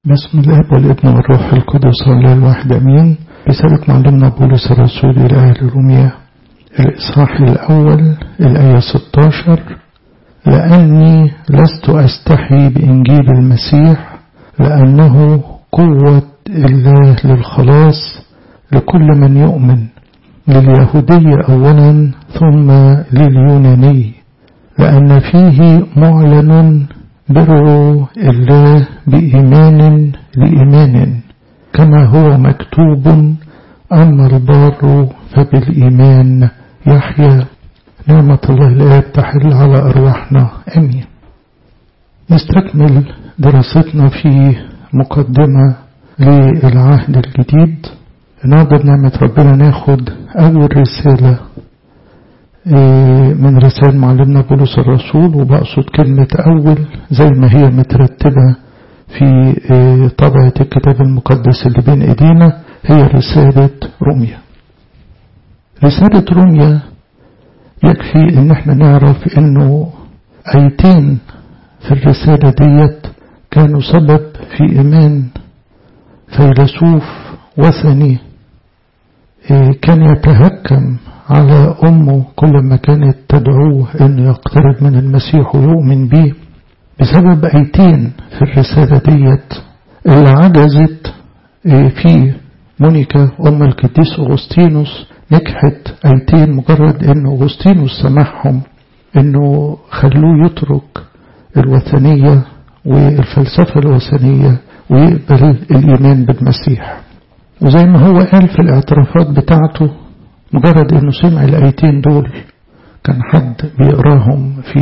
بسم الله والابن والروح القدس الله الواحد امين رسالة معلمنا بولس الرسول الى اهل روميا الاصحاح الاول الايه 16 لاني لست استحي بانجيل المسيح لانه قوة الله للخلاص لكل من يؤمن لليهودي اولا ثم لليوناني لان فيه معلن بر الله بإيمان لإيمان كما هو مكتوب أما البار فبالإيمان يحيى نعمة الله الآب تحل على أرواحنا أمين نستكمل دراستنا في مقدمة للعهد الجديد النهارده بنعمة ربنا ناخد أول رسالة من رسائل معلمنا بولس الرسول وبقصد كلمة أول زي ما هي مترتبة في طبعة الكتاب المقدس اللي بين ايدينا هي رسالة روميا رسالة روميا يكفي ان احنا نعرف انه ايتين في الرسالة ديت كانوا سبب في ايمان فيلسوف وثني كان يتهكم على أمه كل ما كانت تدعوه أن يقترب من المسيح ويؤمن به بسبب أيتين في الرسالة ديت اللي عجزت في مونيكا أم القديس أغسطينوس نجحت أيتين مجرد أن أغسطينوس سمحهم أنه خلوه يترك الوثنية والفلسفة الوثنية ويقبل الإيمان بالمسيح وزي ما هو قال في الاعترافات بتاعته مجرد انه سمع الايتين دول كان حد بيقراهم في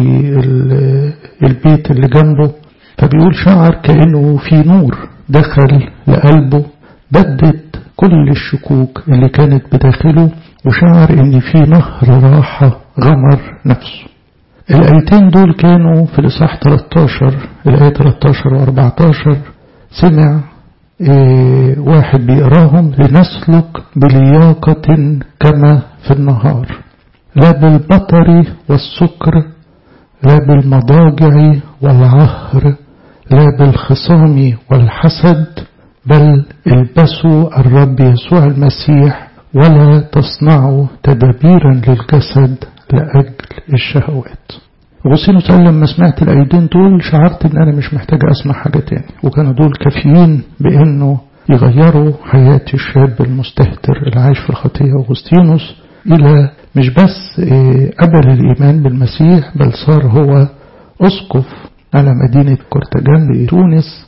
البيت اللي جنبه فبيقول شعر كأنه في نور دخل لقلبه بدت كل الشكوك اللي كانت بداخله وشعر ان في نهر راحة غمر نفسه الآيتين دول كانوا في الإصحاح 13 الآية 13 و 14 سمع إيه واحد بيقراهم لنسلك بلياقة كما في النهار لا بالبطر والسكر لا بالمضاجع والعهر لا بالخصام والحسد بل البسوا الرب يسوع المسيح ولا تصنعوا تدابيرا للجسد لأجل الشهوات أغسطينوس قال لما سمعت الأيدين دول شعرت إن أنا مش محتاج أسمع حاجة تاني وكانوا دول كافيين بإنه يغيروا حياة الشاب المستهتر اللي عايش في الخطية أغسطينوس إلى مش بس قبل الإيمان بالمسيح بل صار هو أسقف على مدينة كورتجان بتونس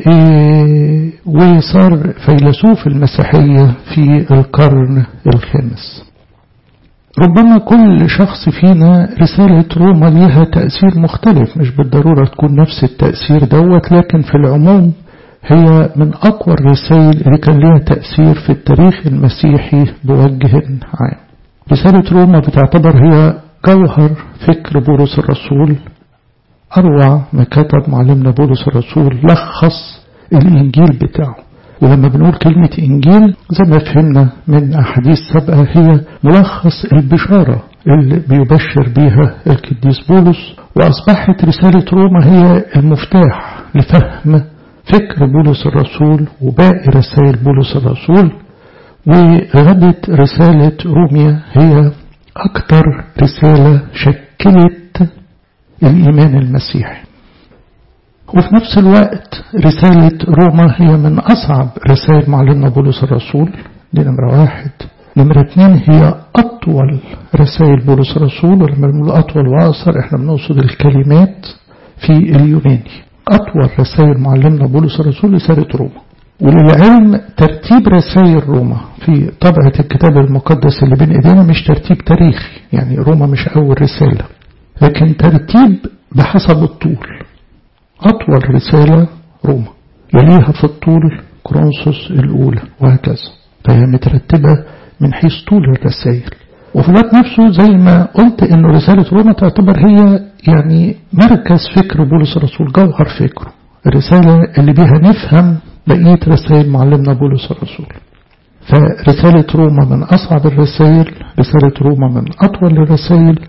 وصار فيلسوف المسيحية في القرن الخامس ربما كل شخص فينا رسالة روما ليها تأثير مختلف مش بالضرورة تكون نفس التأثير دوت لكن في العموم هي من أقوى الرسائل اللي كان لها تأثير في التاريخ المسيحي بوجه عام رسالة روما بتعتبر هي جوهر فكر بولس الرسول أروع ما كتب معلمنا بولس الرسول لخص الإنجيل بتاعه ولما بنقول كلمة إنجيل زي ما فهمنا من أحاديث سابقة هي ملخص البشارة اللي بيبشر بيها القديس بولس وأصبحت رسالة روما هي المفتاح لفهم فكر بولس الرسول وباقي رسائل بولس الرسول وغدت رسالة روميا هي أكثر رسالة شكلت الإيمان المسيحي وفي نفس الوقت رسالة روما هي من أصعب رسائل معلمنا بولس الرسول دي نمرة واحد نمرة اتنين هي أطول رسائل بولس الرسول ولما بنقول أطول وأقصر احنا بنقصد الكلمات في اليوناني أطول رسائل معلمنا بولس الرسول رسالة روما وللعلم ترتيب رسائل روما في طبعة الكتاب المقدس اللي بين ايدينا مش ترتيب تاريخي يعني روما مش أول رسالة لكن ترتيب بحسب الطول أطول رسالة روما يليها في الطول كرونسوس الأولى وهكذا فهي مترتبة من حيث طول الرسائل وفي الوقت نفسه زي ما قلت إنه رسالة روما تعتبر هي يعني مركز فكر بولس الرسول جوهر فكره الرسالة اللي بيها نفهم بقية رسائل معلمنا بولس الرسول فرسالة روما من أصعب الرسائل رسالة روما من أطول الرسائل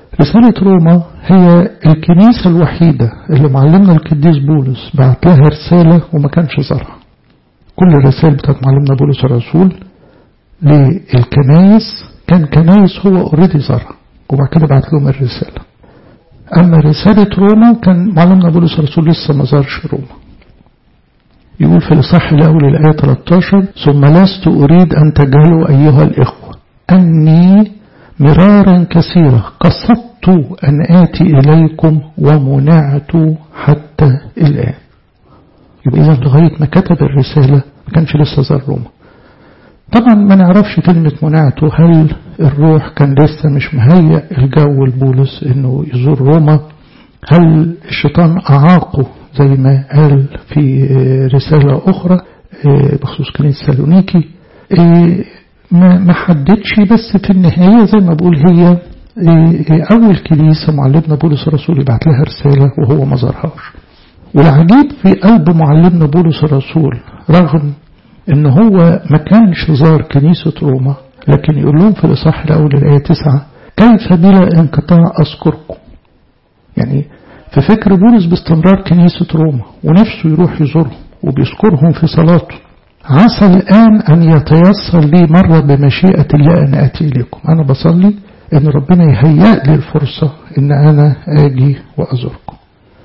رسالة روما هي الكنيسة الوحيدة اللي معلمنا القديس بولس بعت لها رسالة وما كانش زارها كل الرسائل بتاعت معلمنا بولس الرسول للكنايس كان كنايس هو اوريدي زارها وبعد كده بعت لهم الرسالة أما رسالة روما كان معلمنا بولس الرسول لسه ما زارش روما يقول في الإصحاح الأول الآية 13 ثم لست أريد أن تجهلوا أيها الإخوة أني مرارا كثيرة قصدت أن آتي إليكم ومنعت حتى الآن يبقى إذا لغاية ما كتب الرسالة ما كانش لسه زار روما طبعا ما نعرفش كلمة منعته هل الروح كان لسه مش مهيئ الجو لبولس انه يزور روما هل الشيطان اعاقه زي ما قال في رسالة اخرى بخصوص كنيسة سالونيكي ما حددش بس في النهاية زي ما بقول هي أول كنيسة معلمنا بولس الرسول يبعت لها رسالة وهو ما زارهاش والعجيب في قلب معلمنا بولس الرسول رغم ان هو ما كانش زار كنيسة روما لكن يقول لهم في الإصحاح الأول الآية 9 كيف بلا انقطاع أذكركم يعني في فكر بولس باستمرار كنيسة روما ونفسه يروح يزورهم وبيذكرهم في صلاته عسى الآن أن يتيسر لي مرة بمشيئة الله أن أتي إليكم أنا بصلي أن ربنا يهيأ لي الفرصة أن أنا أجي وأزوركم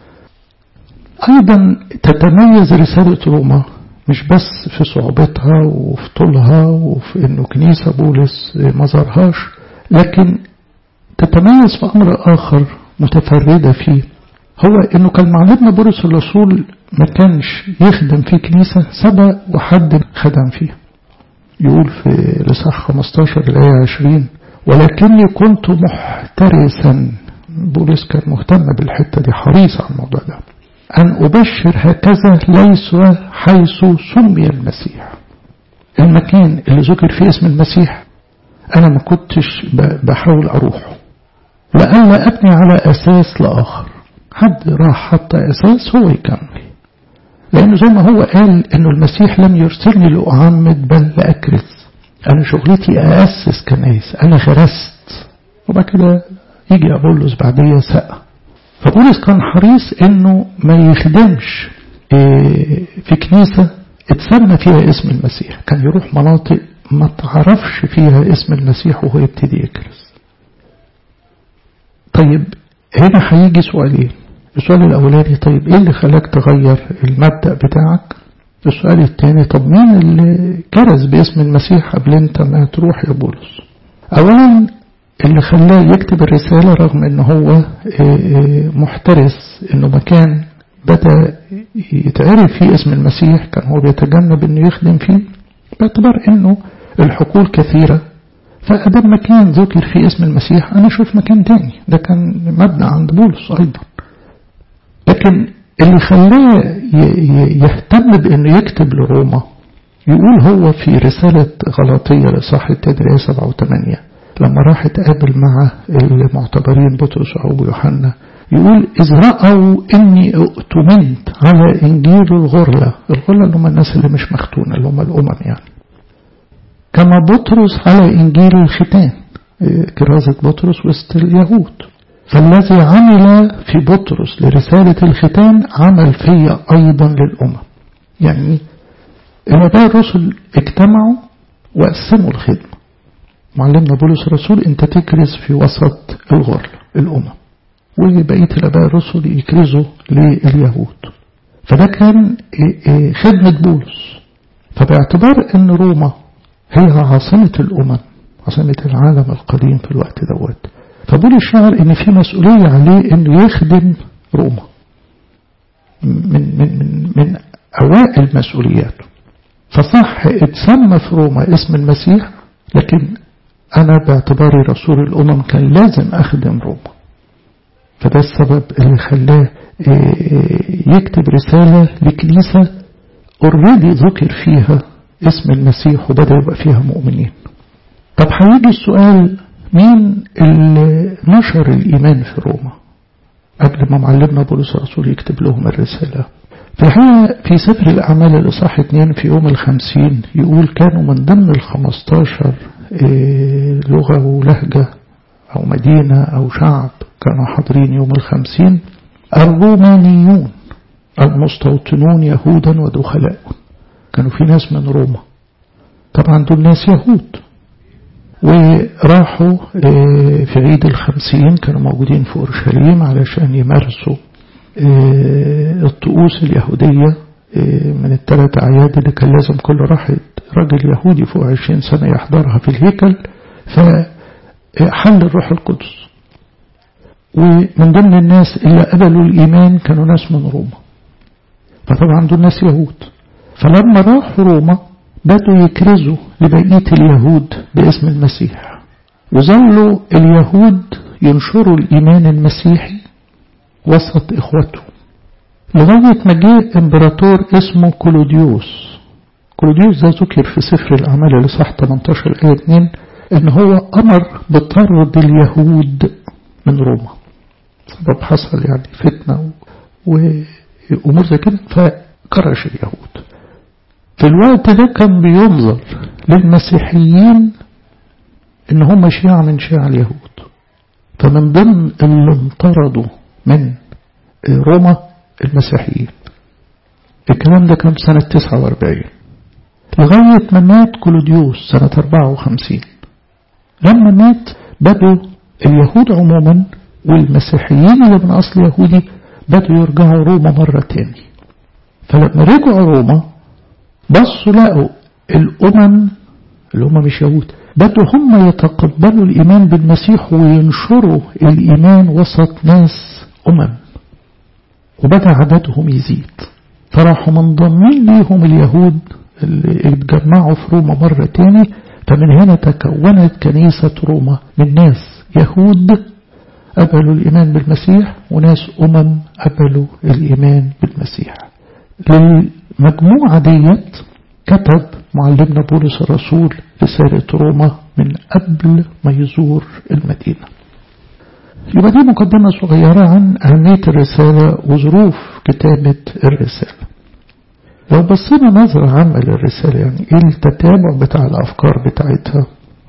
أيضا تتميز رسالة روما مش بس في صعوبتها وفي طولها وفي انه كنيسة بولس ما زارهاش لكن تتميز في امر اخر متفردة فيه هو انه كان معلمنا بولس الرسول ما كانش يخدم في كنيسة سبق وحد خدم فيها يقول في لصح 15 الآية 20 ولكني كنت محترسا بولس كان مهتم بالحتة دي حريص على الموضوع ده أن أبشر هكذا ليس حيث سمي المسيح المكان اللي ذكر فيه اسم المسيح أنا ما كنتش بحاول أروحه لألا أبني على أساس لآخر حد راح حط أساس هو يكمل لأنه زي ما هو قال إنه المسيح لم يرسلني لأعمد بل لأكرز أنا شغلتي أأسس كنايس أنا غرست وبعد كده يجي أبولس بعدية سقى فبولس كان حريص انه ما يخدمش في كنيسة اتسمى فيها اسم المسيح كان يروح مناطق ما تعرفش فيها اسم المسيح وهو يبتدي يكرز طيب هنا هيجي سؤالين السؤال الاولاني طيب ايه اللي خلاك تغير المبدأ بتاعك السؤال الثاني طب مين اللي كرز باسم المسيح قبل انت ما تروح يا بولس اولا اللي خلاه يكتب الرسالة رغم ان هو محترس انه مكان بدأ يتعرف فيه اسم المسيح كان هو بيتجنب انه يخدم فيه باعتبار انه الحقول كثيرة فأدام مكان ذكر فيه اسم المسيح أنا أشوف مكان تاني ده كان مبنى عند بولس أيضا لكن اللي خلاه يهتم بأنه يكتب لروما يقول هو في رسالة غلاطية لصاح التدرية 7 و 8 لما راح اتقابل مع المعتبرين بطرس وابو يوحنا يقول إذ رأوا إني اؤتمنت على إنجيل الغرلة الغرلة اللي هم الناس اللي مش مختونة اللي هم الأمم يعني كما بطرس على إنجيل الختان كرازة بطرس وسط اليهود فالذي عمل في بطرس لرسالة الختان عمل في أيضا للأمم يعني الآباء الرسل اجتمعوا وقسموا الخدمة معلمنا بولس الرسول انت تكرز في وسط الغرل الأمم وبقية الآباء الرسل يكرزوا لليهود فده كان خدمة بولس فباعتبار ان روما هي عاصمة الأمم عاصمة العالم القديم في الوقت دوت فبولس شعر ان في مسؤولية عليه انه يخدم روما من, من, من, من أوائل مسؤولياته فصح اتسمى في روما اسم المسيح لكن أنا باعتباري رسول الأمم كان لازم أخدم روما فده السبب اللي خلاه يكتب رسالة لكنيسة اوريدي ذكر فيها اسم المسيح وبدأ يبقى فيها مؤمنين طب هيجي السؤال مين اللي نشر الإيمان في روما قبل ما معلمنا بولس الرسول يكتب لهم الرسالة في الحقيقة في سفر الأعمال الإصحاح 2 في يوم الخمسين يقول كانوا من ضمن الخمستاشر لغة ولهجة أو مدينة أو شعب كانوا حاضرين يوم الخمسين الرومانيون المستوطنون يهودا ودخلاء كانوا في ناس من روما طبعا دول ناس يهود وراحوا في عيد الخمسين كانوا موجودين في أورشليم علشان يمارسوا الطقوس اليهودية من الثلاث أعياد اللي كان لازم كل راح راجل يهودي فوق عشرين سنة يحضرها في الهيكل فحل الروح القدس ومن ضمن الناس اللي قبلوا الإيمان كانوا ناس من روما فطبعا دول ناس يهود فلما راحوا روما بدوا يكرزوا لبقية اليهود باسم المسيح وظلوا اليهود ينشروا الإيمان المسيحي وسط إخوته لغاية ما جه إمبراطور اسمه كلوديوس كلوديوس ده ذكر في سفر الأعمال اللي صح 18 آية 2 إن هو أمر بطرد اليهود من روما سبب حصل يعني فتنة وأمور زي كده فكرش اليهود في الوقت ده كان بينظر للمسيحيين إن هم شيعة من شيعة اليهود فمن ضمن اللي انطردوا من روما المسيحيين الكلام ده كان سنة 49 لغاية ما مات كلوديوس سنة 54 لما مات بدوا اليهود عموما والمسيحيين اللي من أصل يهودي بدوا يرجعوا روما مرة تاني فلما رجعوا روما بصوا لقوا الأمم اللي هم مش يهود بدوا هم يتقبلوا الإيمان بالمسيح وينشروا الإيمان وسط ناس أمم وبدأ عددهم يزيد فراحوا منضمين ليهم اليهود اللي اتجمعوا في روما مرة تاني فمن هنا تكونت كنيسة روما من ناس يهود قبلوا الإيمان بالمسيح وناس أمم قبلوا الإيمان بالمسيح للمجموعة ديت كتب معلمنا بولس الرسول رسالة روما من قبل ما يزور المدينة يبقى دي مقدمة صغيرة عن أهمية الرسالة وظروف كتابة الرسالة لو بصينا نظرة عامة للرسالة يعني ايه التتابع بتاع الأفكار بتاعتها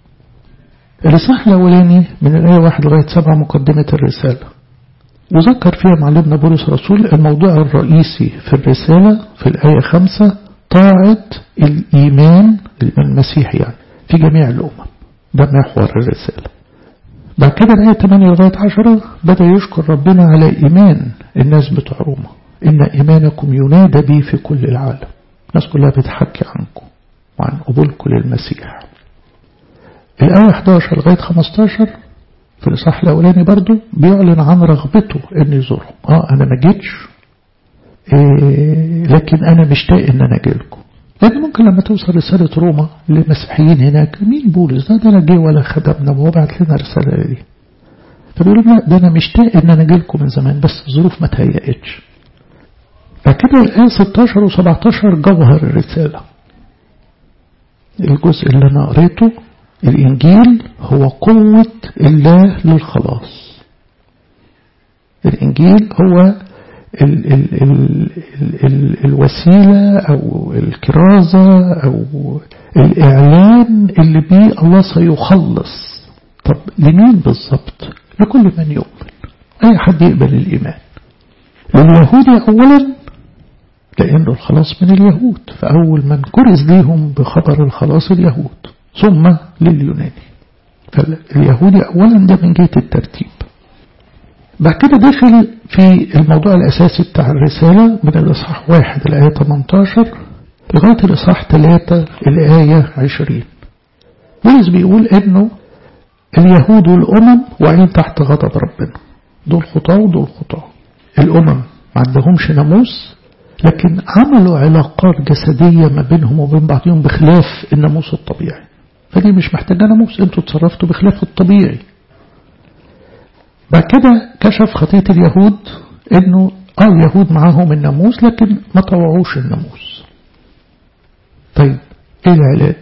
الإصحاح الأولاني من الآية واحد لغاية سبعة مقدمة الرسالة وذكر فيها معلمنا بولس الرسول الموضوع الرئيسي في الرسالة في الآية خمسة طاعة الإيمان المسيحي يعني في جميع الأمم ده محور الرسالة بعد كده الآية 8 لغاية 10 بدأ يشكر ربنا على إيمان الناس بتوع روما إن إيمانكم ينادى بي في كل العالم الناس كلها بتحكي عنكم وعن قبولكم للمسيح الآية 11 لغاية 15 في الإصحاح الأولاني برضو بيعلن عن رغبته إن يزورهم آه أنا ما جيتش إيه لكن أنا مشتاق إن أنا أجيلكم لأن ممكن لما توصل رسالة روما للمسيحيين هناك مين بولس ده ده لا جه ولا خدمنا وهو بعت لنا الرسالة دي فبيقولوا لا ده أنا مشتاق إن أنا أجيلكم من زمان بس الظروف ما تهيأتش فكده الآية 16 و17 جوهر الرسالة الجزء اللي أنا قريته الإنجيل هو قوة الله للخلاص الإنجيل هو ال ال ال ال ال الوسيلة أو الكرازة أو الإعلان اللي بيه الله سيخلص طب لمين بالضبط لكل من يؤمن أي حد يقبل الإيمان لليهود أولا لأنه الخلاص من اليهود فأول من كرز ليهم بخبر الخلاص اليهود ثم لليوناني فاليهودي أولا ده من جهة الترتيب بعد كده دخل في الموضوع الأساسي بتاع الرسالة من الإصحاح واحد الآية 18 لغاية الإصحاح 3 الآية 20 بولس بيقول إنه اليهود والأمم واقعين تحت غضب ربنا دول خطاة ودول خطاة الأمم ما عندهمش ناموس لكن عملوا علاقات جسدية ما بينهم وبين بعضهم بخلاف الناموس الطبيعي فدي مش محتاجة ناموس انتوا اتصرفتوا بخلاف الطبيعي بعد كده كشف خطية اليهود انه اه اليهود معاهم الناموس لكن ما طوعوش الناموس طيب ايه العلاج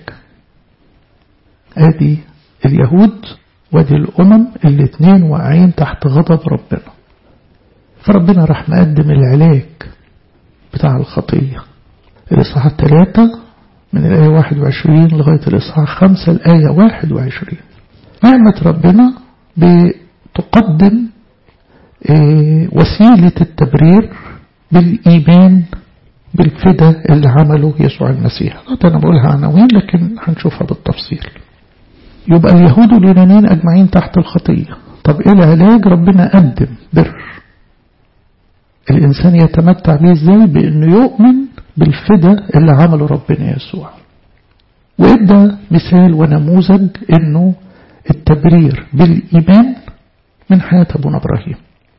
ادي اليهود وادي الامم الاتنين واقعين تحت غضب ربنا فربنا راح مقدم العلاج بتاع الخطية الإصحاح الثلاثة من الآية 21 لغاية الإصحاح 5 الآية 21 نعمة ربنا بتقدم وسيلة التبرير بالإيمان بالفدا اللي عمله يسوع المسيح أنا بقولها عناوين لكن هنشوفها بالتفصيل يبقى اليهود واليونانيين أجمعين تحت الخطية طب إيه العلاج ربنا قدم بر الإنسان يتمتع به إزاي بأنه يؤمن بالفدا اللي عمله ربنا يسوع وإدى مثال ونموذج أنه التبرير بالإيمان من حياة أبونا إبراهيم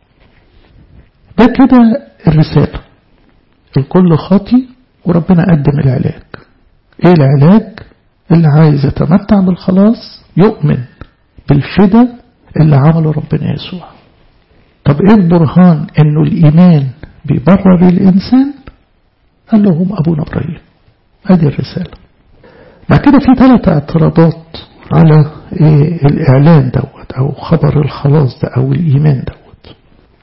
ده كده الرسالة الكل خاطي وربنا قدم العلاج ايه العلاج اللي عايز يتمتع بالخلاص يؤمن بالفدا اللي عمله ربنا يسوع طب ايه البرهان انه الايمان بيبرر الانسان قال لهم ابونا ابراهيم ادي الرسالة بعد كده في ثلاث اعتراضات على إيه الاعلان دوت او خبر الخلاص ده او الايمان دوت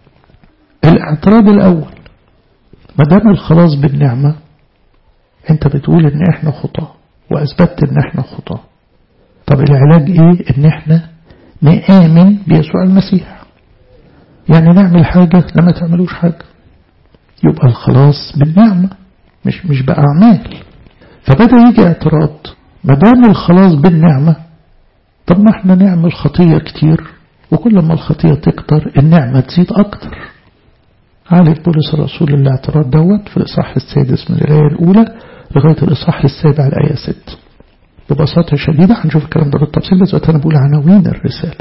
الاعتراض الاول ما دام الخلاص بالنعمة انت بتقول ان احنا خطاة واثبتت ان احنا خطاة طب العلاج ايه ان احنا نآمن بيسوع المسيح يعني نعمل حاجة لما تعملوش حاجة يبقى الخلاص بالنعمة مش مش بأعمال فبدأ يجي اعتراض ما دام الخلاص بالنعمة طب ما احنا نعمل خطية كتير وكل ما الخطية تكتر النعمة تزيد أكتر عالج بولس الرسول الاعتراض دوت في الإصحاح السادس من الآية الأولى لغاية الإصحاح السابع الآية 6 ببساطة شديدة هنشوف الكلام ده بالتفصيل بس أنا بقول عناوين الرسالة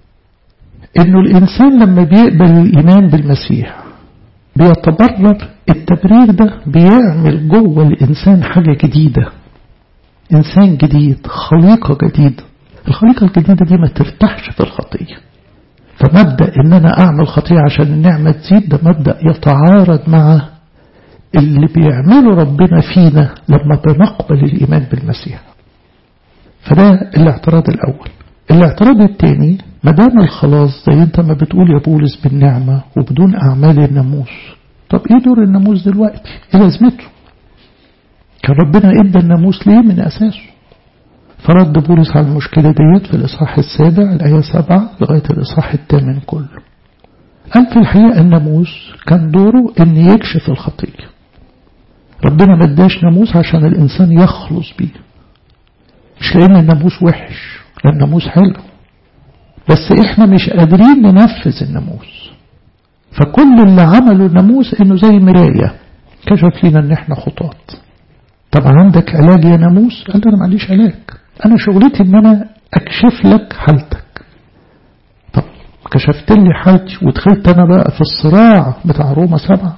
إنه الإنسان لما بيقبل الإيمان بالمسيح بيتبرر التبرير ده بيعمل جوه الإنسان حاجة جديدة إنسان جديد خليقة جديدة الخليقة الجديدة دي ما ترتاحش في الخطية فمبدأ ان انا اعمل خطية عشان النعمة تزيد ده مبدأ يتعارض مع اللي بيعمله ربنا فينا لما بنقبل الايمان بالمسيح فده الاعتراض الاول الاعتراض الثاني ما دام الخلاص زي انت ما بتقول يا بولس بالنعمة وبدون اعمال الناموس طب ايه دور الناموس دلوقتي ايه لازمته كان ربنا ادى الناموس ليه من اساسه فرد بولس على المشكلة ديت في الإصحاح السابع الآية سبعة لغاية الإصحاح الثامن كله قال في الحقيقة الناموس كان دوره أن يكشف الخطية ربنا ما اداش ناموس عشان الإنسان يخلص بيه مش لأن الناموس وحش لأن الناموس حلو بس إحنا مش قادرين ننفذ الناموس فكل اللي عمله الناموس إنه زي مراية كشف لنا إن إحنا خطاط طب عندك علاج يا ناموس قال أنا ما عنديش علاج أنا شغلتي إن أنا أكشف لك حالتك طب كشفت لي حالتي ودخلت أنا بقى في الصراع بتاع روما سبعة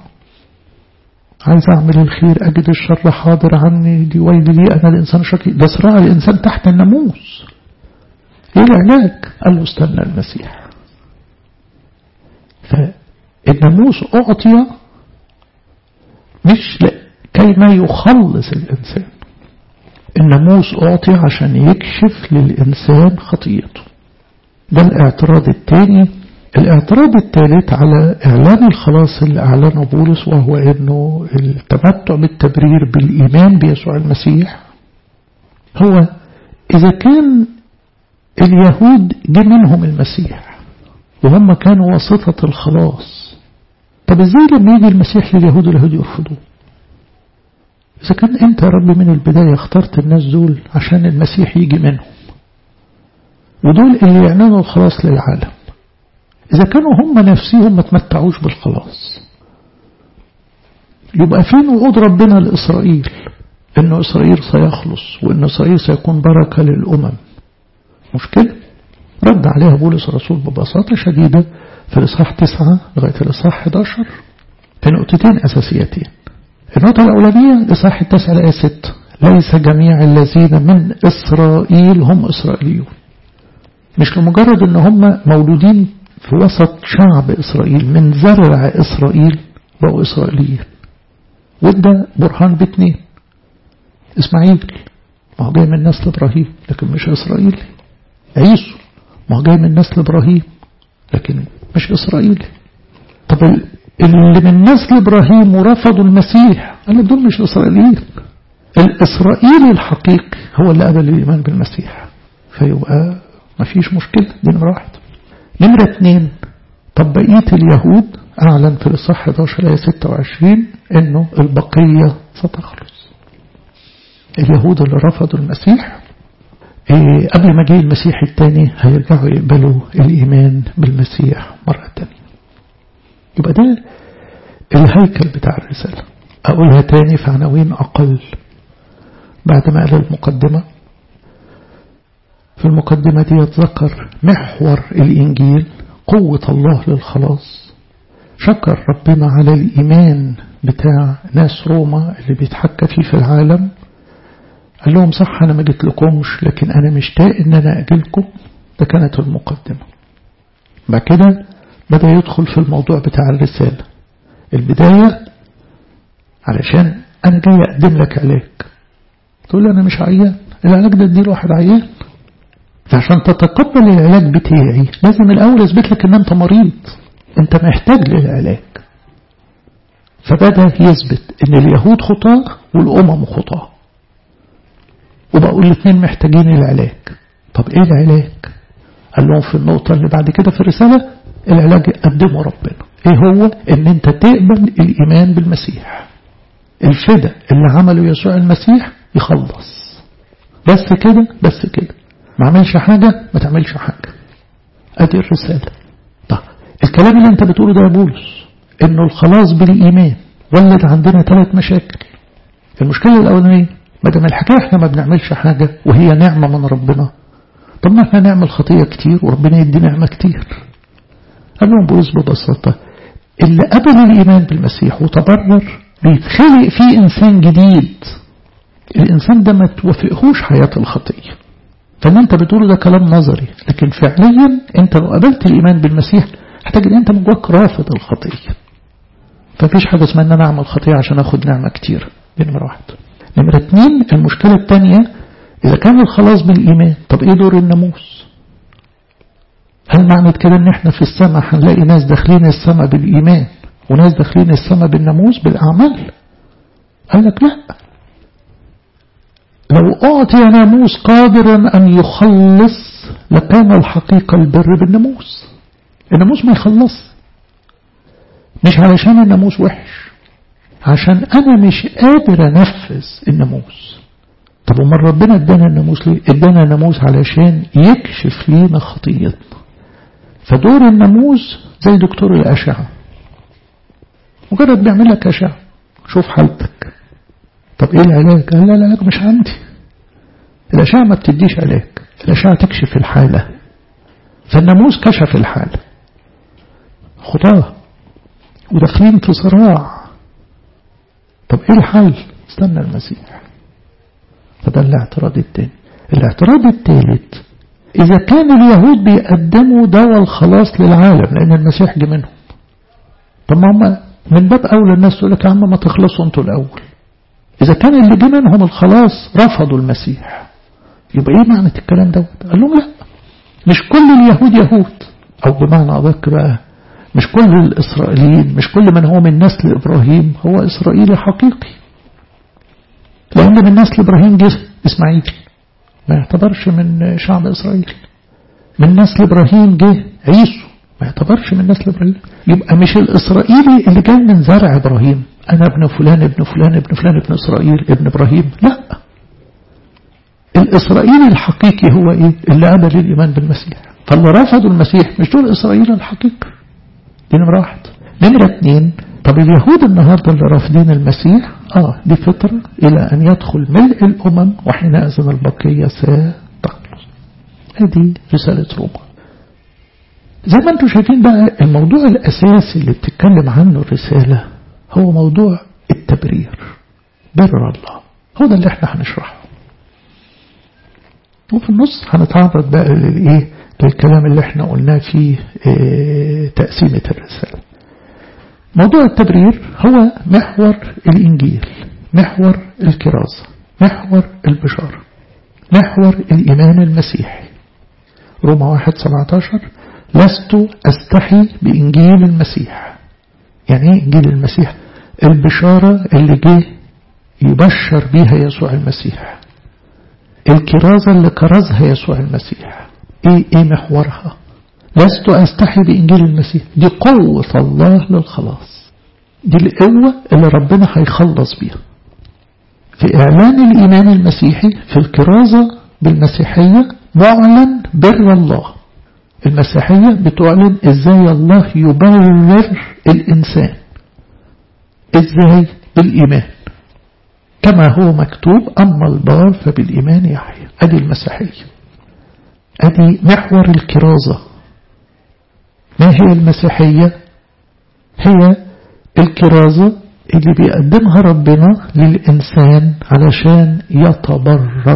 عايز أعمل الخير أجد الشر حاضر عني دي ويلي لي أنا الإنسان شقي ده صراع الإنسان تحت الناموس إيه العلاج قال له استنى المسيح فالناموس أعطي مش كيما يخلص الإنسان الناموس أعطي عشان يكشف للإنسان خطيته ده الاعتراض الثاني الاعتراض الثالث على إعلان الخلاص اللي أعلنه بولس وهو أنه التمتع بالتبرير بالإيمان بيسوع المسيح هو إذا كان اليهود جه منهم المسيح وهم كانوا واسطة الخلاص طب ازاي لما يجي المسيح لليهود اليهود يرفضوه إذا كان أنت يا رب من البداية اخترت الناس دول عشان المسيح يجي منهم ودول اللي يعلنوا الخلاص للعالم إذا كانوا هم نفسهم ما تمتعوش بالخلاص يبقى فين وعود ربنا لإسرائيل إنه إسرائيل سيخلص وإن إسرائيل سيكون بركة للأمم مشكلة رد عليها بولس الرسول ببساطة شديدة في الإصحاح 9 لغاية الإصحاح 11 في نقطتين أساسيتين النقطة الأولانية الإصحاح التاسع الآية 6 ليس جميع الذين من إسرائيل هم إسرائيليون مش لمجرد ان هم مولودين في وسط شعب إسرائيل من زرع إسرائيل بقوا إسرائيليين وده برهان باتنين إسماعيل ما هو جاي من نسل إبراهيم لكن مش إسرائيلي عيسو ما هو جاي من نسل إبراهيم لكن مش إسرائيلي طب اللي من نسل إبراهيم ورفضوا المسيح قال دول مش إسرائيليين الإسرائيلي الحقيقي هو اللي قبل الإيمان بالمسيح فيبقى ما فيش مشكلة دي نمرة واحد نمرة اتنين طب بقية اليهود أعلن في الإصحاح 11 آية 26 إنه البقية ستخلص اليهود اللي رفضوا المسيح إيه قبل ما جه المسيح الثاني هيرجعوا يقبلوا الإيمان بالمسيح مرة تانية يبقى ده الهيكل بتاع الرسالة أقولها تاني في عناوين أقل بعد ما قال المقدمة في المقدمة دي يتذكر محور الإنجيل قوة الله للخلاص شكر ربنا على الإيمان بتاع ناس روما اللي بيتحكى فيه في العالم قال لهم صح أنا ما جيت لكمش لكن أنا مشتاق إن أنا أجيلكم ده كانت المقدمة بعد كده بدأ يدخل في الموضوع بتاع الرسالة البداية علشان أنا جاي أقدم لك علاج تقول لي أنا مش عيان العلاج ده اديله واحد عيان فعشان تتقبل العلاج بتاعي لازم الأول أثبت لك إن أنت مريض أنت محتاج للعلاج فبدأ يثبت إن اليهود خطاة والأمم خطاة وبقول الاثنين محتاجين العلاج طب إيه العلاج قال لهم في النقطة اللي بعد كده في الرسالة العلاج قدمه ربنا إيه هو إن أنت تقبل الإيمان بالمسيح الفدا اللي عمله يسوع المسيح يخلص بس كده بس كده ما عملش حاجة ما تعملش حاجة ادي الرسالة طيب الكلام اللي انت بتقوله ده يا بولس انه الخلاص بالايمان ولد عندنا ثلاث مشاكل المشكلة الاولانية ما دام الحكاية احنا ما بنعملش حاجة وهي نعمة من ربنا طب ما احنا نعمل خطية كتير وربنا يدي نعمة كتير قال لهم بولس ببساطة اللي قبل الايمان بالمسيح وتبرر بيتخلق فيه انسان جديد الانسان ده ما توافقهوش حياة الخطية فاللي انت بتقوله ده كلام نظري لكن فعليا انت لو قبلت الايمان بالمسيح هتجد انت من جواك رافض الخطيه فمفيش حاجه اسمها ان انا اعمل خطيه عشان اخد نعمه كتير دي نمره واحد نمره اتنين المشكله الثانيه اذا كان الخلاص بالايمان طب ايه دور الناموس هل معنى كده ان احنا في السماء هنلاقي ناس داخلين السماء بالايمان وناس داخلين السماء بالناموس بالاعمال قال لك لا لو أعطي ناموس قادرا أن يخلص لكان الحقيقة البر بالناموس الناموس ما يخلص مش علشان الناموس وحش عشان أنا مش قادر أنفذ الناموس طب ومن ربنا ادانا الناموس ليه ادانا الناموس علشان يكشف لينا خطيتنا فدور الناموس زي دكتور الأشعة مجرد بيعمل لك أشعة شوف حالتك طب ايه العلاج قال لا العلاج مش عندي الأشعة ما بتديش علاج الأشعة تكشف الحالة فالناموس كشف الحالة خطاه وداخلين في صراع طب ايه الحل استنى المسيح فده الاعتراض التاني الاعتراض التالت إذا كان اليهود بيقدموا دواء الخلاص للعالم لأن المسيح جه منهم طب ما هم من باب أولى الناس تقول لك يا عم ما تخلصوا أنتوا الأول إذا كان اللي جه منهم الخلاص رفضوا المسيح يبقى إيه معنى الكلام دوت قال لهم لا مش كل اليهود يهود أو بمعنى أدق بقى مش كل الإسرائيليين مش كل من هو من نسل إبراهيم هو إسرائيلي حقيقي لأن من نسل إبراهيم جه إسماعيل ما يعتبرش من شعب إسرائيل من نسل إبراهيم جه عيسو ما يعتبرش من نسل إبراهيم يبقى مش الإسرائيلي اللي جاي من زرع إبراهيم أنا ابن فلان ابن فلان ابن فلان ابن إسرائيل ابن إبراهيم لا الإسرائيلي الحقيقي هو إيه اللي قبل الإيمان بالمسيح فاللي رفضوا المسيح مش دول إسرائيل الحقيقي دي نمرة واحد نمرة اتنين طب اليهود النهاردة اللي رافضين المسيح آه دي فطرة إلى أن يدخل ملء الأمم وحينئذ البقية ستخلص هذه رسالة روما زي ما انتم شايفين بقى الموضوع الأساسي اللي بتتكلم عنه الرسالة هو موضوع التبرير بر الله هو ده اللي احنا هنشرحه وفي النص هنتعرض بقى للايه للكلام اللي احنا قلناه في اه تقسيمة الرسالة موضوع التبرير هو محور الإنجيل محور الكرازة محور البشارة محور الإيمان المسيحي روما واحد سبعة عشر لست أستحي بإنجيل المسيح يعني ايه إنجيل المسيح البشارة اللي جه يبشر بيها يسوع المسيح الكرازة اللي كرزها يسوع المسيح ايه ايه محورها لست أستحي بإنجيل المسيح دي قوة الله للخلاص دي القوة اللي ربنا هيخلص بيها في إعلان الإيمان المسيحي في الكرازة بالمسيحية معلن بر الله المسيحية بتعلن إزاي الله يبرر الإنسان إزاي بالإيمان كما هو مكتوب أما البار فبالإيمان يحيى أدي المسيحية أدي محور الكرازة ما هي المسيحية هي الكرازة اللي بيقدمها ربنا للإنسان علشان يتبرر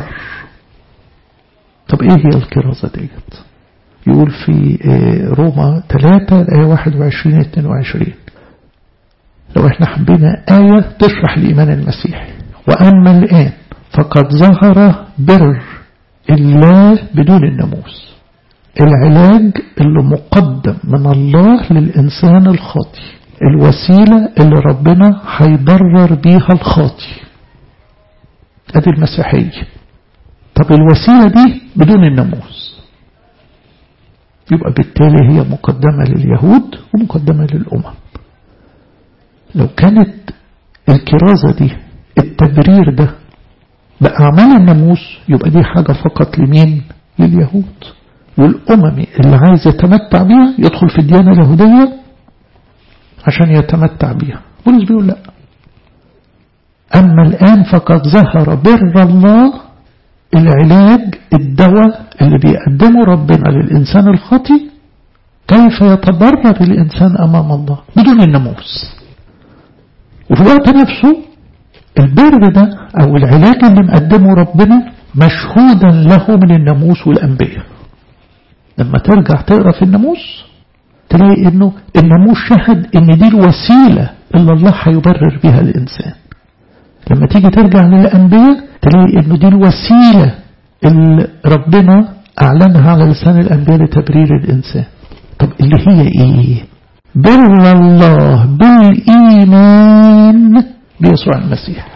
طب ايه هي الكرازة ديت يقول في روما 3 الآية 21 22 لو احنا حبينا آية تشرح الإيمان المسيحي وأما الآن فقد ظهر بر الله بدون الناموس العلاج اللي مقدم من الله للإنسان الخاطي الوسيلة اللي ربنا هيبرر بيها الخاطي ادي المسيحية طب الوسيلة دي بدون الناموس يبقى بالتالي هي مقدمة لليهود ومقدمة للأمم لو كانت الكرازة دي التبرير ده بأعمال الناموس يبقى دي حاجة فقط لمين لليهود والأمم اللي عايز يتمتع بيها يدخل في الديانة اليهودية عشان يتمتع بيها بولس بيقول لا أما الآن فقد ظهر بر الله العلاج الدواء اللي بيقدمه ربنا للإنسان الخاطي كيف يتبرر الإنسان أمام الله بدون الناموس وفي الوقت نفسه البر ده أو العلاج اللي مقدمه ربنا مشهودا له من الناموس والأنبياء لما ترجع تقرأ في الناموس تلاقي انه الناموس شهد ان دي الوسيلة اللي الله هيبرر بها الإنسان لما تيجي ترجع للأنبياء تلاقي انه دي الوسيلة اللي ربنا أعلنها على لسان الأنبياء لتبرير الإنسان طب اللي هي إيه بر الله بالإيمان بيسوع المسيح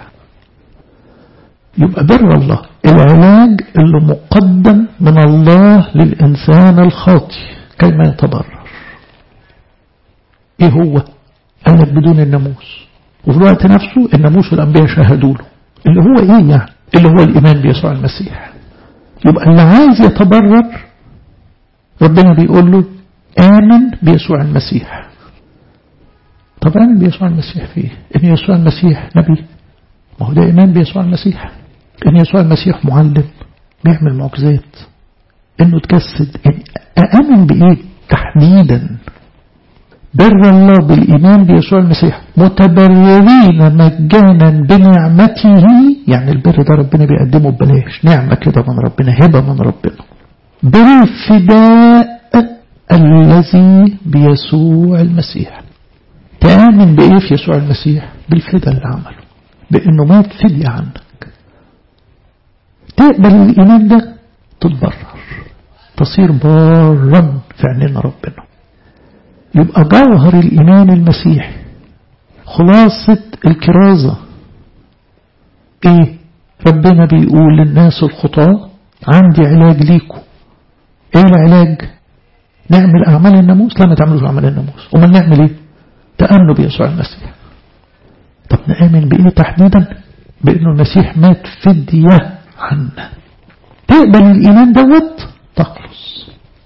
يبقى بر الله العلاج اللي مقدم من الله للإنسان الخاطي كيما يتبرر ايه هو قال لك بدون الناموس وفي الوقت نفسه الناموس والأنبياء شهدوا له اللي هو ايه يعني اللي هو الإيمان بيسوع المسيح يبقى اللي عايز يتبرر ربنا بيقول له آمن بيسوع المسيح طب آمن بيسوع المسيح فيه إن يسوع المسيح نبي ما هو ده إيمان بيسوع المسيح إن يسوع المسيح معلم بيعمل معجزات إنه تجسد يعني أآمن بإيه تحديدا بر الله بالإيمان بيسوع المسيح متبررين مجانا بنعمته يعني البر ده ربنا بيقدمه ببلاش نعمة كده من ربنا هبة من ربنا بالفداء الذي بيسوع المسيح تآمن بإيه في يسوع المسيح بالفداء اللي عمله بأنه مات فدية عنك تقبل الإيمان ده تتبرر تصير بارا في عينين ربنا يبقى جوهر الإيمان المسيحي خلاصة الكرازة ايه ربنا بيقول للناس الخطاة عندي علاج ليكم ايه العلاج نعمل اعمال الناموس لا ما تعملوش اعمال الناموس امال نعمل ايه تأمنوا بيسوع المسيح طب نآمن بايه تحديدا بانه المسيح مات فدية عنا تقبل الايمان دوت تخلص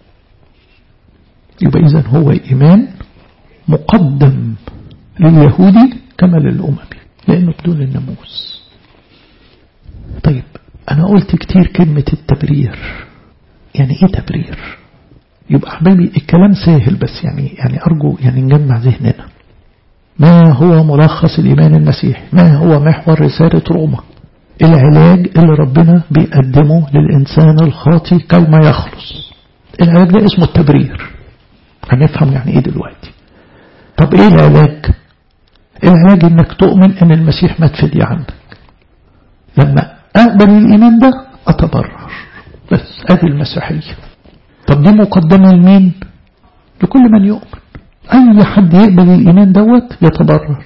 يبقى إذا هو إيمان مقدم لليهودي كما للأممي لأنه بدون الناموس طيب أنا قلت كتير كلمة التبرير يعني إيه تبرير يبقى حبايبي الكلام سهل بس يعني يعني أرجو يعني نجمع ذهننا ما هو ملخص الإيمان المسيحي ما هو محور رسالة روما العلاج اللي ربنا بيقدمه للإنسان الخاطي كلمة يخلص العلاج ده اسمه التبرير هنفهم يعني ايه دلوقتي طب ايه العلاج العلاج انك تؤمن ان المسيح مات فدية عنك لما اقبل الايمان ده اتبرر بس ادي المسيحية طب دي مقدمة لمين لكل من يؤمن اي حد يقبل الايمان دوت يتبرر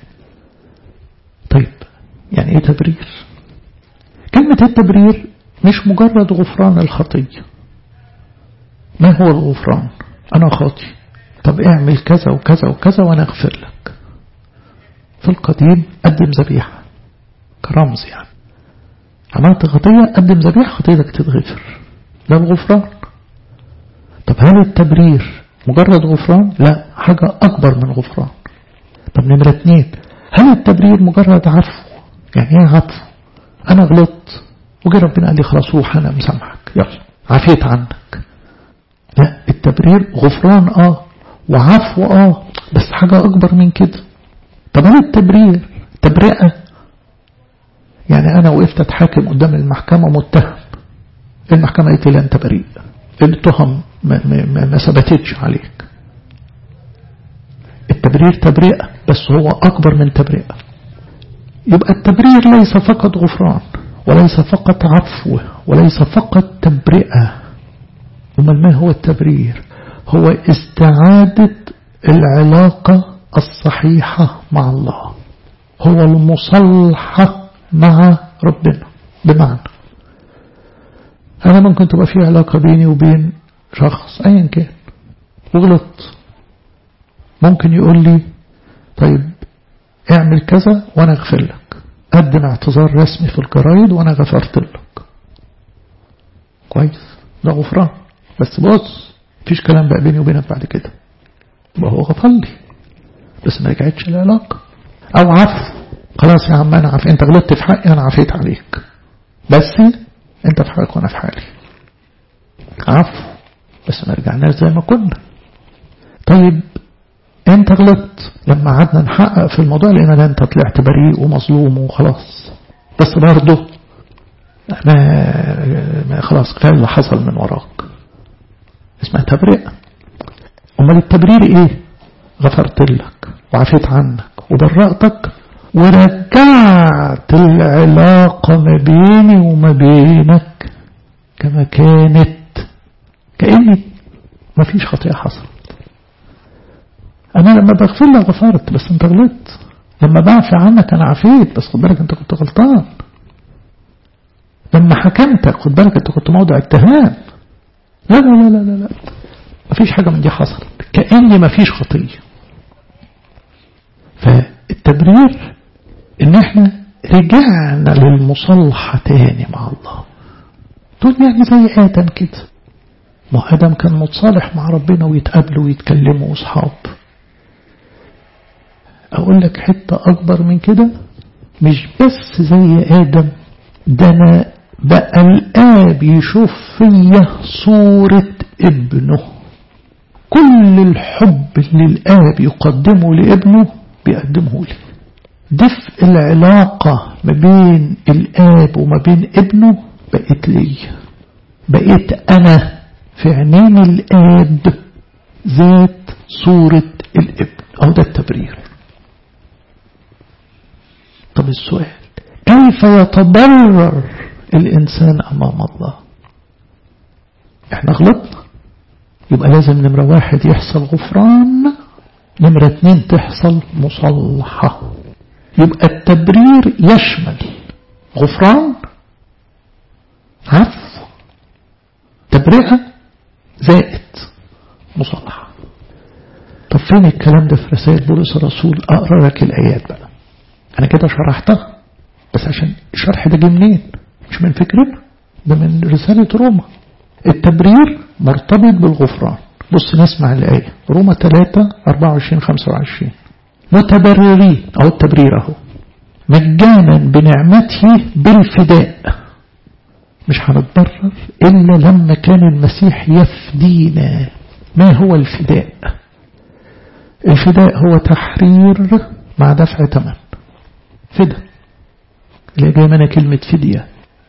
طيب يعني ايه تبرير كلمة التبرير مش مجرد غفران الخطية ما هو الغفران أنا خاطي طب اعمل كذا وكذا وكذا وأنا أغفر لك في القديم قدم ذبيحة كرمز يعني عملت خطية قدم ذبيحة خطيتك تتغفر ده الغفران طب هل التبرير مجرد غفران لا حاجة أكبر من غفران طب نمرة اتنين هل التبرير مجرد عفو يعني ايه عفو أنا غلطت وجي ربنا قال لي خلاص روح أنا مسامحك يلا عفيت عنك لا التبرير غفران اه وعفو اه بس حاجة أكبر من كده طب هل التبرير تبرئة يعني أنا وقفت أتحاكم قدام المحكمة متهم المحكمة قالت لي أنت بريء التهم ما, ما, ما ثبتتش عليك التبرير تبرئة بس هو أكبر من تبرئة يبقى التبرير ليس فقط غفران وليس فقط عفو وليس فقط تبرئة ومن ما هو التبرير هو استعادة العلاقة الصحيحة مع الله هو المصلحة مع ربنا بمعنى أنا ممكن تبقى في علاقة بيني وبين شخص أيا كان وغلط ممكن يقول لي طيب اعمل كذا وانا اغفر لك قدم اعتذار رسمي في الجرايد وانا غفرت لك كويس ده غفران بس بص مفيش كلام بقى بيني وبينك بعد كده يبقى هو غفر لي بس ما رجعتش العلاقة او عفو خلاص يا عم انا عارف انت غلطت في حقي انا عفيت عليك بس انت في حقك وانا في حالي عفو بس ما رجعناش زي ما كنا طيب انت غلطت لما قعدنا نحقق في الموضوع لقينا انت طلعت بريء ومظلوم وخلاص بس برضه ما, ما خلاص كفايه اللي حصل من وراك اسمها تبرئه امال التبرير ايه غفرت لك وعفيت عنك وبرأتك ورجعت العلاقة ما بيني وما بينك كما كانت كأني ما فيش خطيئة حصلت أنا لما بغفر لك غفرت بس أنت غلطت لما بعفي عنك أنا عفيت بس خد بالك أنت كنت غلطان لما حكمتك خد بالك أنت كنت موضع اتهام لا لا لا لا لا, لا. ما فيش حاجة من دي حصلت كأني ما فيش خطية فالتبرير ان احنا رجعنا للمصالحة تاني مع الله تقول يعني زي آدم كده ما آدم كان متصالح مع ربنا ويتقابلوا ويتكلموا أصحاب أقول لك حتة أكبر من كده مش بس زي آدم ده أنا بقى الآب يشوف فيا صورة ابنه كل الحب اللي الآب يقدمه لابنه بيقدمه لي دفء العلاقة ما بين الآب وما بين ابنه بقيت لي بقيت أنا في عينين الآب ذات صورة الابن أو ده التبرير طب السؤال كيف يتضرر الإنسان أمام الله احنا غلطنا يبقى لازم نمرة واحد يحصل غفران نمرة اتنين تحصل مصلحة يبقى التبرير يشمل غفران عفو تبرئة زائد مصلحة طب فين الكلام ده في رسائل بولس الرسول أقرأ لك الآيات بقى أنا كده شرحتها بس عشان الشرح ده جه منين مش من فكرنا ده من رسالة روما التبرير مرتبط بالغفران بص نسمع الآية روما 3 24 25 متبررين أو التبرير أهو مجانا بنعمته بالفداء مش هنتبرر إلا لما كان المسيح يفدينا ما هو الفداء الفداء هو تحرير مع دفع ثمن فدا اللي جاي منها كلمة فدية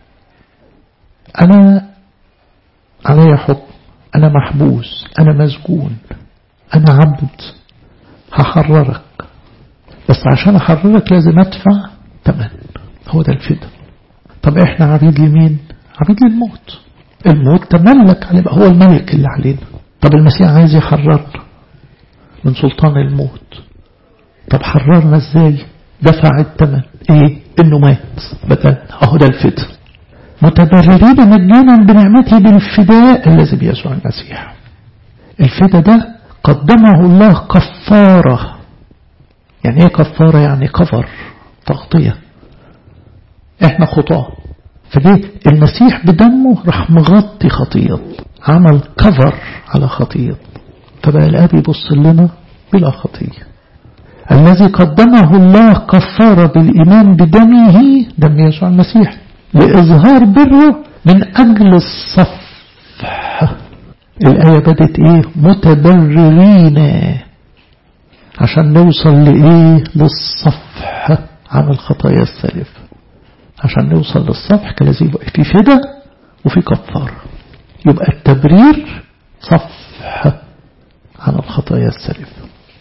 أنا علي حكم أنا محبوس أنا مسجون أنا عبد هحررك بس عشان أحررك لازم أدفع ثمن هو ده الفدا طب إحنا عبيد لمين عبيد للموت الموت تملك عليه هو الملك اللي علينا طب المسيح عايز يحررنا من سلطان الموت طب حررنا ازاي دفع الثمن ايه انه مات بدل اهو ده الفدا متبررين مجانا بنعمته بالفداء الذي بيسوع المسيح الفدا ده قدمه الله كفارة يعني ايه كفارة يعني كفر تغطية احنا خطاة فدي المسيح بدمه راح مغطي خطيئة عمل كفر على خطيئة فبقى الاب يبص لنا بلا خطية الذي قدمه الله كفارة بالإيمان بدمه دم يسوع المسيح لإظهار بره من أجل الصفح الآية بدت إيه متبررين عشان نوصل لإيه للصفح عن الخطايا السالفة عشان نوصل للصفح كان لازم يبقى في فدا وفي كفارة يبقى التبرير صفح عن الخطايا السالفة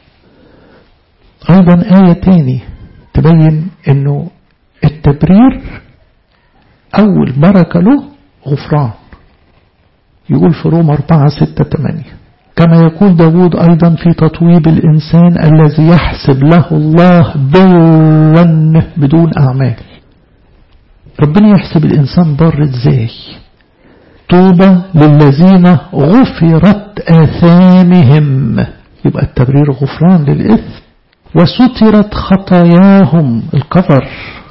أيضا آية تاني تبين أنه التبرير أول بركة له غفران يقول في روم 4 6 8 كما يقول داود أيضا في تطويب الإنسان الذي يحسب له الله برا بدون أعمال ربنا يحسب الإنسان بر ازاي طوبى للذين غفرت آثامهم يبقى التبرير غفران للإثم وسترت خطاياهم الكفر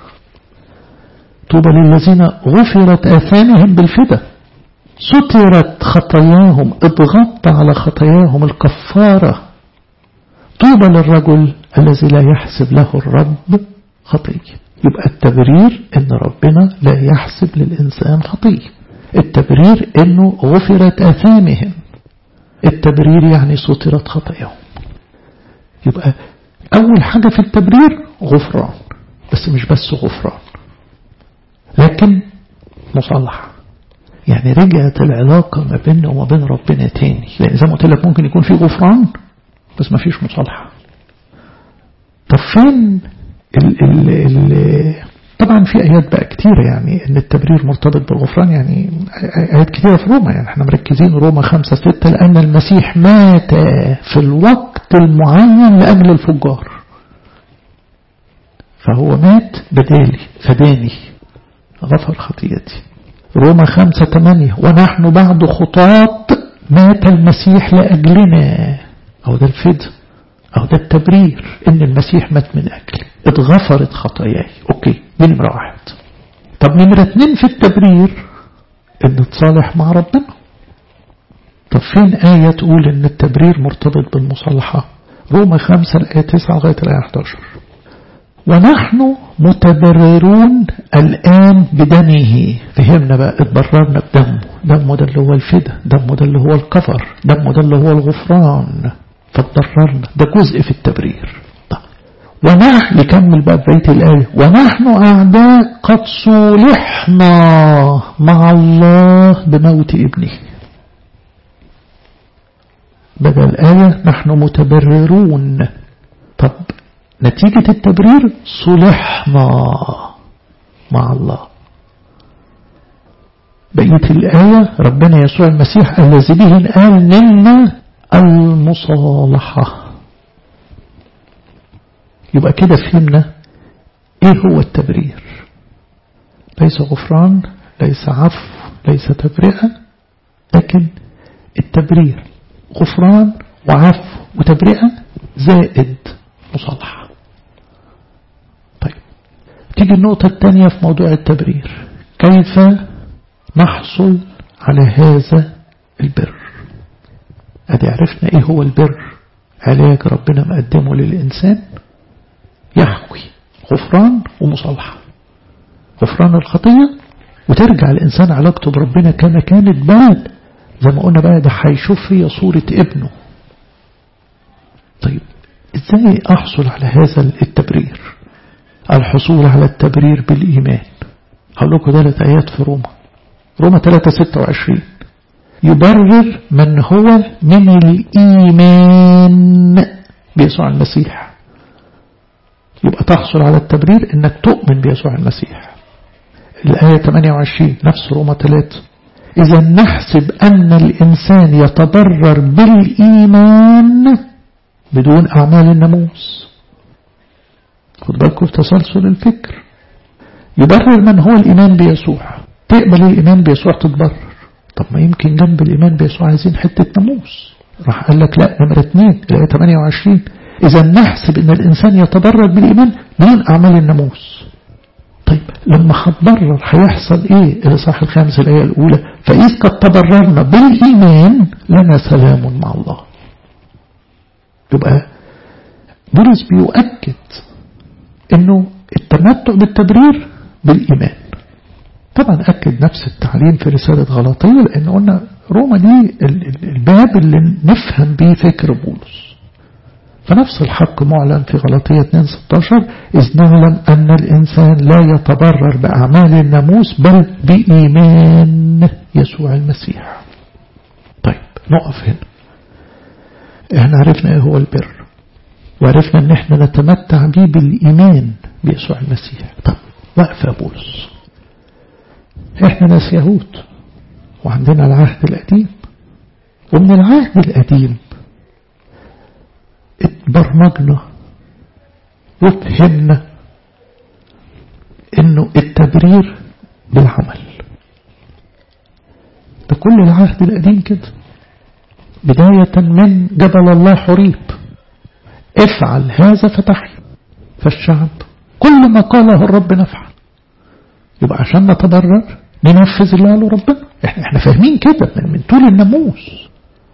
طوبى للذين غفرت آثامهم بالفدى سترت خطاياهم اتغطى على خطاياهم الكفارة طوبى للرجل الذي لا يحسب له الرب خطية يبقى التبرير ان ربنا لا يحسب للإنسان خطية التبرير انه غفرت آثامهم التبرير يعني سترت خطاياهم يبقى أول حاجة في التبرير غفران بس مش بس غفران لكن مصالحة يعني رجعت العلاقة ما بيننا وما بين ربنا تاني لأن زي ما قلت لك ممكن يكون في غفران بس ما فيش مصالحة طب فين ال ال ال طبعا في آيات بقى كتيرة يعني ان التبرير مرتبط بالغفران يعني آيات كتيرة في روما يعني احنا مركزين روما خمسة ستة لأن المسيح مات في الوقت المعين لأجل الفجار فهو مات بدالي فداني غفر خطيئتي روما خمسة تمانية ونحن بعد خطاط مات المسيح لأجلنا أو ده الفدء أو ده التبرير إن المسيح مات من أجلي اتغفرت خطاياي أوكي دي نمرة واحد طب نمرة اتنين في التبرير إن تصالح مع ربنا طب فين آية تقول إن التبرير مرتبط بالمصالحة روما خمسة الآية تسعة لغاية الآية 11 ونحن متبررون الآن بدمه فهمنا بقى اتبررنا بدمه دمه ده اللي هو الفدا دمه ده اللي هو الكفر دمه ده اللي هو الغفران فاتبررنا ده جزء في التبرير طب ونحن نكمل بقى بقية الآية ونحن أعداء قد صولحنا مع الله بموت ابنه بدل الآية نحن متبررون طب نتيجة التبرير صلحنا مع الله بقية الآية ربنا يسوع المسيح الذي به الآن لنا المصالحة يبقى كده فهمنا ايه هو التبرير ليس غفران ليس عفو ليس تبرئة لكن التبرير غفران وعفو وتبرئة زائد مصالحة طيب تيجي النقطة الثانية في موضوع التبرير كيف نحصل على هذا البر ادي عرفنا ايه هو البر علاج ربنا مقدمه للإنسان يحوي غفران ومصالحة غفران الخطية وترجع الإنسان علاقته بربنا كما كانت بل زي ما قلنا بقى ده هيشوف فيها صورة ابنه طيب ازاي احصل على هذا التبرير الحصول على التبرير بالإيمان هقول لكم ثلاث آيات في روما روما 3 26 يبرر من هو من الإيمان بيسوع المسيح يبقى تحصل على التبرير انك تؤمن بيسوع المسيح الآية 28 نفس روما 3 إذا نحسب أن الإنسان يتبرر بالإيمان بدون أعمال الناموس خد بالكم في تسلسل الفكر يبرر من هو الإيمان بيسوع تقبل الإيمان بيسوع تتبرر طب ما يمكن جنب الإيمان بيسوع عايزين حتة ناموس راح قال لك لا نمرة اثنين الآية 28 إذا نحسب أن الإنسان يتبرر بالإيمان بدون أعمال الناموس طيب لما هتبرر هيحصل إيه الإصحاح الخامس الآية الأولى فإذ قد تبررنا بالإيمان لنا سلام مع الله يبقى بولس بيؤكد انه التمتع بالتبرير بالايمان طبعا اكد نفس التعليم في رسالة غلاطية لان قلنا روما دي الباب اللي نفهم بيه فكر بولس فنفس الحق معلن في غلاطية 2.16 إذ نعلم أن الإنسان لا يتبرر بأعمال الناموس بل بإيمان يسوع المسيح طيب نقف هنا احنا عرفنا ايه هو البر وعرفنا ان احنا نتمتع به بالايمان بيسوع المسيح طب وقف يا بولس احنا ناس يهود وعندنا العهد القديم ومن العهد القديم اتبرمجنا وفهمنا انه التبرير بالعمل ده كل العهد القديم كده بداية من جبل الله حريب افعل هذا فتحيا فالشعب كل ما قاله الرب نفعل يبقى عشان نتبرر ننفذ اللي قاله ربنا احنا, احنا فاهمين كده من, من طول الناموس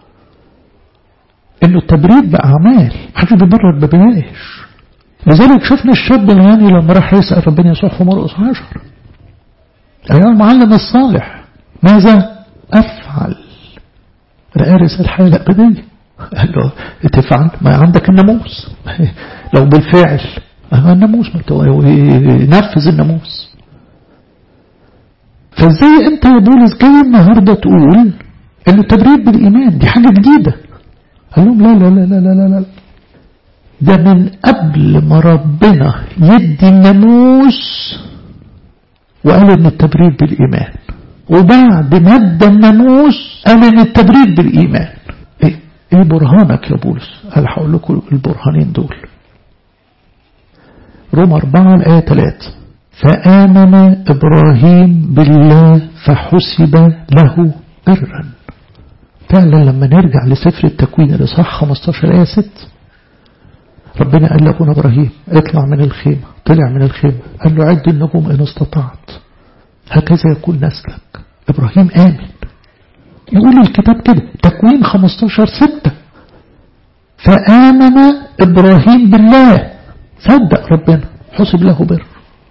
انه التبرير باعمال محدش بيبرر ببلاش لذلك شفنا الشاب الغني لما راح يسأل ربنا يسوع في مرقس عشر أيها المعلم الصالح ماذا أفعل رأرس الحياة الأبدية قال له تفعل ما عندك الناموس لو بالفعل ما الناموس نفذ الناموس فازاي انت يا بولس جاي النهارده تقول ان التبرير بالايمان دي حاجه جديده قال لهم لا لا لا لا لا لا, لا. ده من قبل ما ربنا يدي الناموس وقال ان التبرير بالايمان وبعد ما ادى الناموس قال ان التبرير بالايمان ايه ايه برهانك يا بولس قال هقول لكم البرهانين دول روما 4 الايه 3 فآمن إبراهيم بالله فحسب له برا فعلا لما نرجع لسفر التكوين الإصحاح 15 آية 6 ربنا قال لأبونا إبراهيم اطلع من الخيمة طلع من الخيمة قال له عد النجوم إن استطعت هكذا يكون نسلك إبراهيم آمن يقول الكتاب كده تكوين 15 6 فآمن إبراهيم بالله صدق ربنا حسب له بر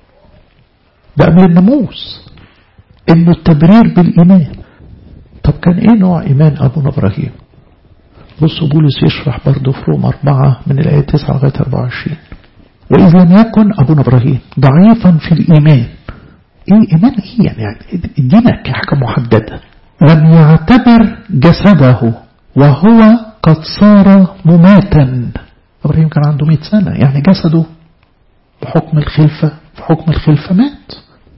ده قبل الناموس انه التبرير بالايمان طب كان ايه نوع ايمان ابونا ابراهيم بصوا بولس يشرح برضه في روما 4 من الايه 9 لغايه 24 واذ لم يكن ابونا ابراهيم ضعيفا في الايمان ايه ايمان ايه يعني, يعني ادينا حاجه محدده لم يعتبر جسده وهو قد صار مماتا ابراهيم كان عنده 100 سنه يعني جسده بحكم الخلفه في حكم الخلفه مات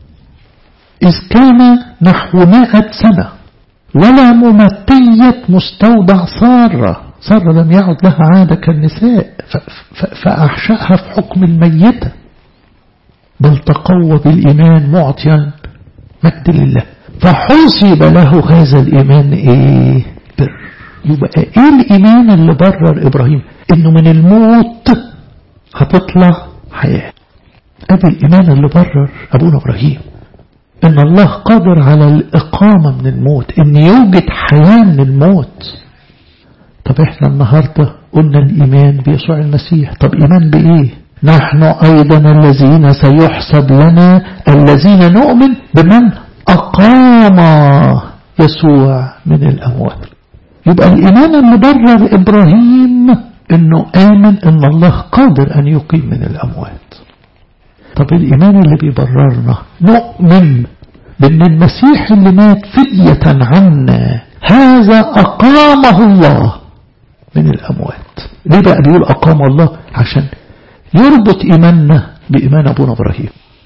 إذ كان نحو مائة سنة ولا ممتية مستودع سارة سارة لم يعد لها عادة كالنساء فأحشأها في حكم الميتة بل تقوى بالإيمان معطيا مجد لله فحسب له هذا الإيمان إيه بر يبقى إيه الإيمان اللي برر إبراهيم إنه من الموت هتطلع حياة أدي الإيمان اللي برر أبونا إبراهيم ان الله قادر على الإقامة من الموت ان يوجد حياة من الموت طب احنا النهاردة قلنا الإيمان بيسوع المسيح طب إيمان بإيه نحن أيضا الذين سيحسب لنا الذين نؤمن بمن أقام يسوع من الأموات يبقى الإيمان اللي برر إبراهيم انه آمن ان الله قادر أن يقيم من الأموات طب الإيمان اللي بيبررنا نؤمن بأن المسيح اللي مات فدية عنا هذا أقامه الله من الأموات ليه بقى بيقول أقام الله عشان يربط إيماننا بإيمان أبونا إبراهيم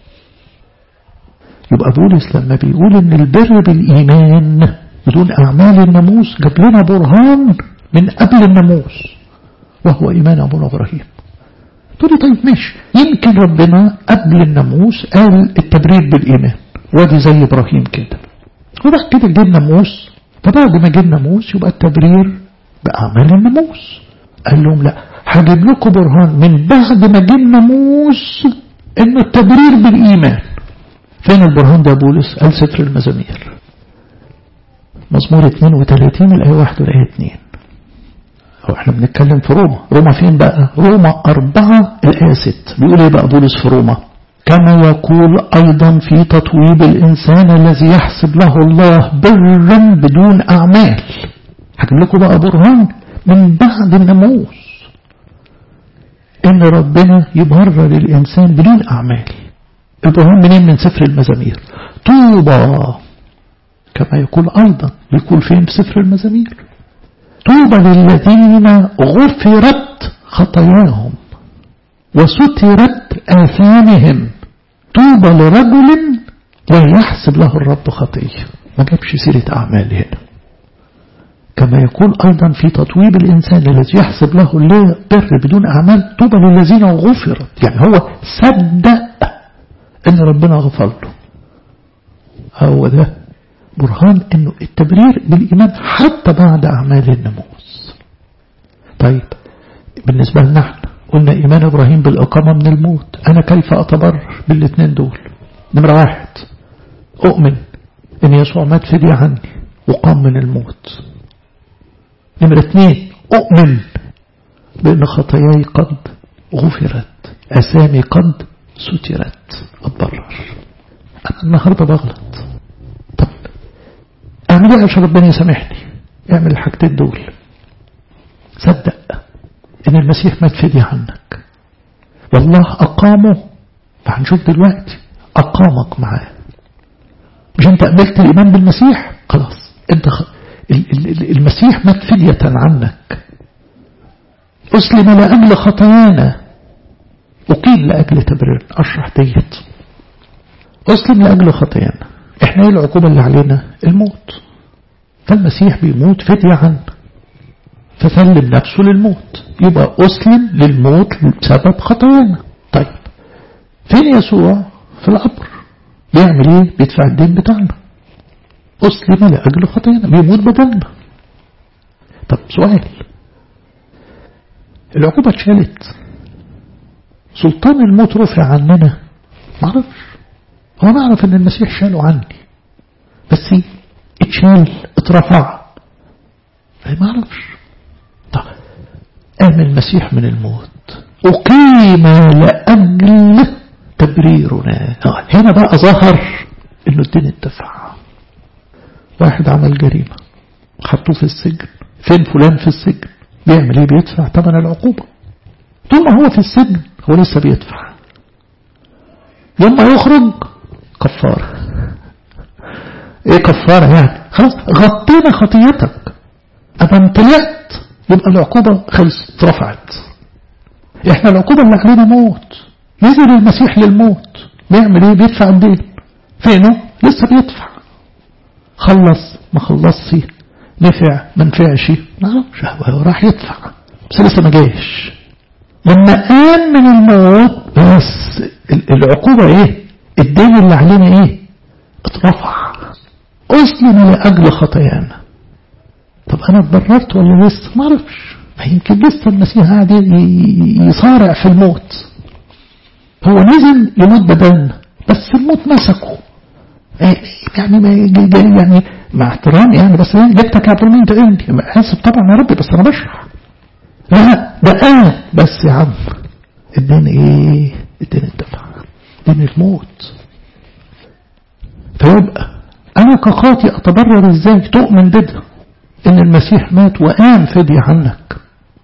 يبقى بولس لما بيقول ان البر بالإيمان بدون أعمال الناموس جاب لنا برهان من قبل الناموس وهو إيمان أبونا إبراهيم تقولي طيب ماشي يمكن ربنا قبل الناموس قال التبرير بالإيمان وادي زي إبراهيم كده وبعد كده جه الناموس فبعد ما جه الناموس يبقى التبرير بأعمال الناموس قال لهم لا هجيب لكم برهان من بعد ما جه الناموس انه التبرير بالايمان فين البرهان ده بولس قال سفر المزامير مزمور 32 الايه 1 والايه 2 هو احنا بنتكلم في روما روما فين بقى روما أربعة الآية 6 بيقول ايه بقى بولس في روما كما يقول أيضا في تطويب الإنسان الذي يحسب له الله برا بدون أعمال هجيب لكم بقى برهان من بعد الناموس إن ربنا يبرر الإنسان بدون أعمال البرهان منين من سفر المزامير طوبى كما يقول أيضا يقول فين في سفر المزامير طوبى للذين غفرت خطاياهم وسترت آثامهم طوبى لرجل لا يحسب له الرب خطية ما جابش سيرة أعمال هنا كما يقول أيضا في تطويب الإنسان الذي يحسب له الله بر بدون أعمال طوبى للذين غفرت يعني هو صدق أن ربنا غفر له هو ده برهان أنه التبرير بالإيمان حتى بعد أعمال الناموس طيب بالنسبة لنا احنا قلنا إيمان إبراهيم بالإقامة من الموت أنا كيف أتبرر بالاثنين دول نمرة واحد أؤمن أن يسوع مات فدية عني وقام من الموت نمرة اثنين أؤمن بأن خطاياي قد غفرت أسامي قد سترت أتبرر أنا النهاردة بغلط طب أعمل إيه عشان ربنا يسامحني اعمل الحاجتين دول صدق ان المسيح مات فدية عنك والله أقامه فهنشوف دلوقتي أقامك معاه مش أنت قبلت الإيمان بالمسيح خلاص أنت خ... المسيح مات فدية عنك أسلم لأجل خطايانا أقيم لأجل تبرير أشرح ديت أسلم لأجل خطايانا إحنا إيه العقوبة اللي علينا الموت فالمسيح بيموت فدية عنا فسلم نفسه للموت يبقى أسلم للموت بسبب خطايانا طيب فين يسوع في القبر بيعمل ايه بيدفع الدين بتاعنا أسلم لأجل خطايانا بيموت بدلنا طب سؤال العقوبة اتشالت سلطان الموت رفع عننا معرفش هو نعرف ان المسيح شاله عني بس اتشال اترفع ما اعرفش طب قام المسيح من الموت أقيم لأجل تبريرنا هنا بقى ظهر انه الدين اتدفع واحد عمل جريمة حطوه في السجن فين فلان في السجن بيعمل ايه بيدفع ثمن العقوبة طول ما هو في السجن هو لسه بيدفع يوم ما يخرج كفارة ايه كفارة يعني خلاص غطينا خطيتك أما طلعت يبقى العقوبة خلصت رفعت احنا العقوبة اللي علينا موت نزل المسيح للموت بيعمل ايه بيدفع الدين فينه لسه بيدفع خلص ما خلصش نفع ما نفعش نعرفش هو راح يدفع بس لسه ما جاش لما قام من الموت بس العقوبة ايه الدين اللي علينا ايه اترفع اسلم لأجل خطايانا طب انا اتبررت ولا لسه ما اعرفش يمكن لسه المسيح قاعد يصارع في الموت هو نزل يموت بدلنا بس الموت مسكه يعني ما يعني مع احترامي يعني بس جبتك يا عبد المين تقلني اسف طبعا يا ربي بس انا بشرح لا ده انا بس يا عم الدين ايه الدين الدفع دين الموت فيبقى انا كخاطي اتبرر ازاي تؤمن بده ان المسيح مات وقام فدية عنك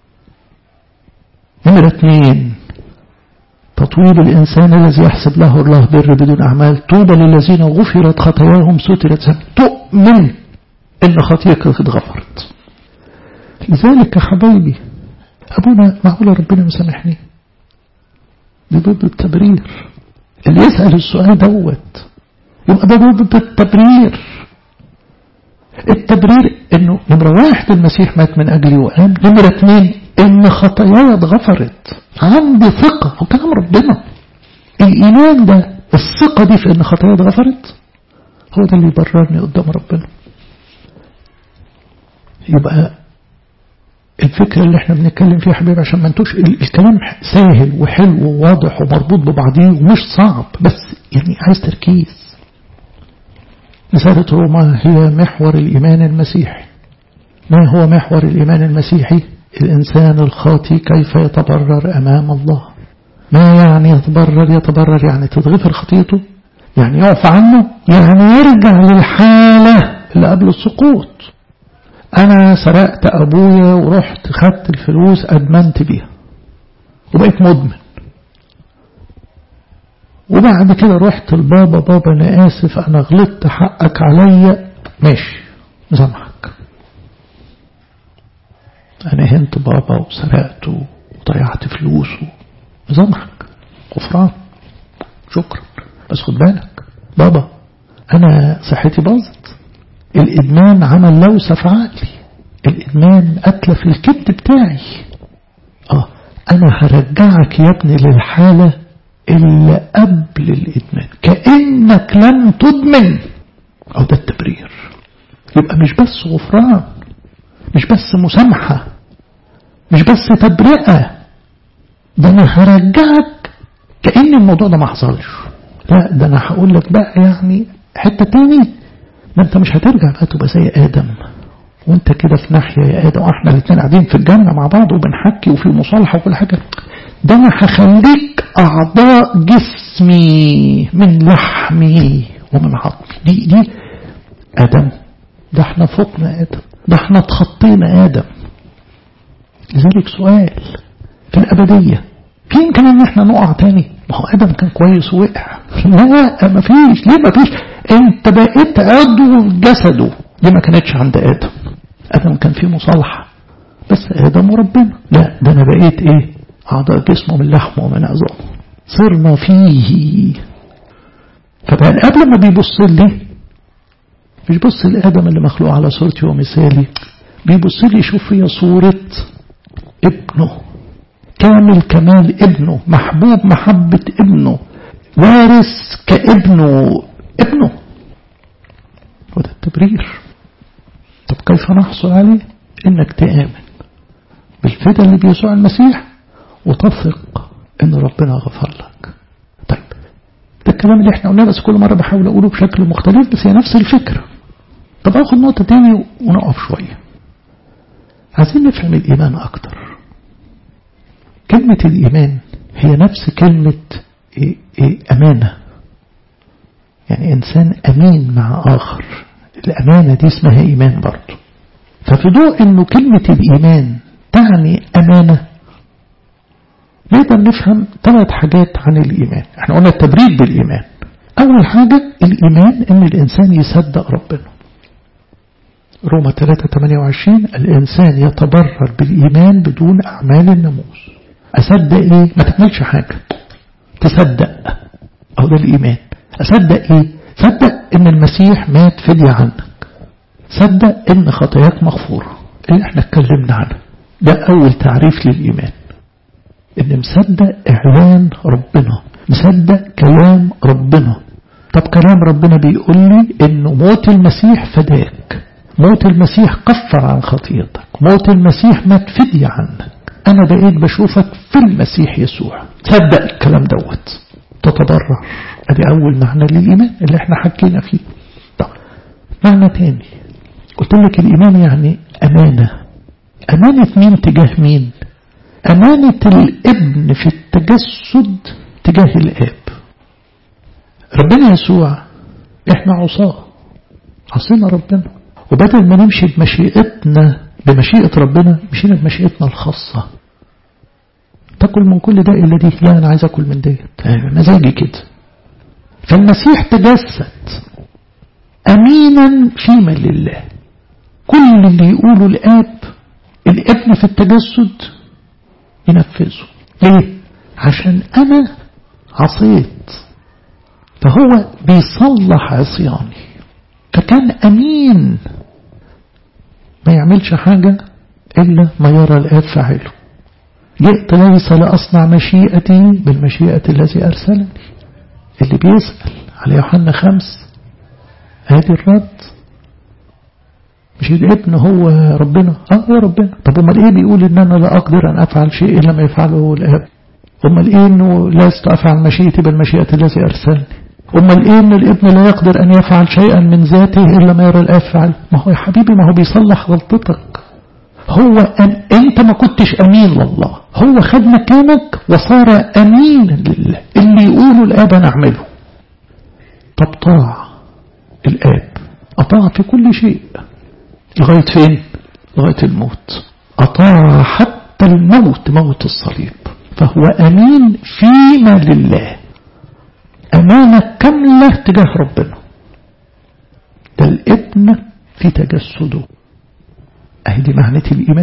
نمرة اثنين تطويب الإنسان الذي يحسب له الله بر بدون أعمال طوبى للذين غفرت خطاياهم سترت سنة تؤمن إن خطيئك قد غفرت لذلك يا حبايبي أبونا معقول ربنا مسامحني ضد التبرير اللي يسأل السؤال دوت يبقى ده ضد التبرير التبرير انه نمرة واحد المسيح مات من اجلي وقام نمرة اثنين ان خطاياي اتغفرت عندي ثقة هو كلام ربنا الايمان ده الثقة دي في ان خطاياي اتغفرت هو ده اللي يبررني قدام ربنا يبقى الفكرة اللي احنا بنتكلم فيها حبيبي عشان ما انتوش الكلام سهل وحلو وواضح ومربوط ببعضيه ومش صعب بس يعني عايز تركيز رسالة روما هي محور الإيمان المسيحي ما هو محور الإيمان المسيحي الإنسان الخاطي كيف يتبرر أمام الله ما يعني يتبرر يتبرر يعني تتغفر خطيته يعني يعفى عنه يعني يرجع للحالة اللي قبل السقوط أنا سرقت أبويا ورحت خدت الفلوس أدمنت بيها وبقيت مدمن وبعد كده رحت البابا بابا أنا آسف أنا غلطت حقك عليا ماشي مسامحك أنا هنت بابا وسرقت وضيعت فلوسه مسامحك غفران شكرا بس خد بالك بابا أنا صحتي باظت الإدمان عمل لوسة في عقلي الإدمان أتلف الكبد بتاعي آه أنا هرجعك يا ابني للحالة اللي قبل الإدمان كأنك لم تدمن أو ده التبرير يبقى مش بس غفران مش بس مسامحة مش بس تبرئة ده أنا هرجعك كأن الموضوع ده ما حصلش لا ده أنا هقول لك بقى يعني حتة تاني ما انت مش هترجع بقى تبقى زي آدم وانت كده في ناحية يا آدم واحنا الاثنين قاعدين في الجنة مع بعض وبنحكي وفي مصالحة وكل حاجة ده انا هخليك اعضاء جسمي من لحمي ومن عظمي دي دي آدم ده احنا فوقنا آدم ده احنا اتخطينا آدم لذلك سؤال في الأبدية في يمكن ان احنا نقع تاني ما هو آدم كان كويس ووقع لا ما فيش ليه ما فيش انت بقيت عضو جسده دي ما كانتش عند آدم آدم كان فيه مصالحة بس آدم وربنا لا ده أنا بقيت إيه أعضاء جسمه من لحمه ومن عظامه صرنا فيه فبقى قبل ما بيبص لي مش بص لآدم اللي مخلوق على صورتي ومثالي بيبص لي يشوف فيها صورة ابنه كامل كمال ابنه محبوب محبة ابنه وارث كابنه ابنه وده التبرير طب كيف نحصل عليه انك تآمن بالفدا اللي بيسوع المسيح وتثق ان ربنا غفر لك طيب ده الكلام اللي احنا قلناه بس كل مرة بحاول اقوله بشكل مختلف بس هي نفس الفكرة طب اخد نقطة تاني ونقف شوية عايزين نفهم الايمان اكتر كلمة الايمان هي نفس كلمة إيه إيه أمانة يعني إنسان أمين مع آخر الأمانة دي اسمها إيمان برضه ففي ضوء أنه كلمة الإيمان تعني أمانة نقدر نفهم ثلاث حاجات عن الإيمان احنا قلنا التبريد بالإيمان أول حاجة الإيمان أن الإنسان يصدق ربنا روما 3:28 الإنسان يتبرر بالإيمان بدون أعمال الناموس أصدق إيه؟ ما تعملش حاجة تصدق أو ده الإيمان أصدق إيه صدق إن المسيح مات فدية عنك صدق إن خطاياك مغفورة اللي احنا اتكلمنا عنه ده أول تعريف للإيمان إن مصدق إعلان ربنا مصدق كلام ربنا طب كلام ربنا بيقول لي إنه موت المسيح فداك موت المسيح كفر عن خطيئتك موت المسيح مات فدية عنك أنا بقيت بشوفك في المسيح يسوع تصدق الكلام دوت تتضرر ادي أول معنى للإيمان اللي احنا حكينا فيه طب معنى تاني قلت لك الإيمان يعني أمانة أمانة مين تجاه مين أمانة الابن في التجسد تجاه الآب ربنا يسوع احنا عصاه عصينا ربنا وبدل ما نمشي بمشيئتنا بمشيئة ربنا مشينا بمشيئتنا الخاصة تاكل من كل ده إلا دي لا أنا عايز أكل من ديت مزاجي كده فالمسيح تجسد أمينا فيما لله كل اللي يقوله الآب الابن في التجسد ينفذه ليه؟ عشان أنا عصيت فهو بيصلح عصياني فكان أمين ما يعملش حاجة إلا ما يرى الآب فعله جئت ليس لأصنع مشيئتي بالمشيئة الذي أرسلني اللي بيسأل على يوحنا خمس هذه الرد مش مش الابن هو ربنا اه هو ربنا طب امال ايه بيقول ان انا لا اقدر ان افعل شيء الا ما يفعله الاب امال ايه انه لست افعل مشيئتي بل مشيئه الذي ارسلني امال ايه ان الابن لا يقدر ان يفعل شيئا من ذاته الا ما يرى الاب فعل ما هو يا حبيبي ما هو بيصلح غلطتك هو أن انت ما كنتش امين لله هو خد مكانك وصار امين لله اللي يقوله الاب انا اعمله طب طاع الاب اطاع في كل شيء لغايه فين لغايه الموت اطاع حتى الموت موت الصليب فهو امين فيما لله امانه كامله تجاه ربنا ده الابن في تجسده اهي دي معنى الإيمان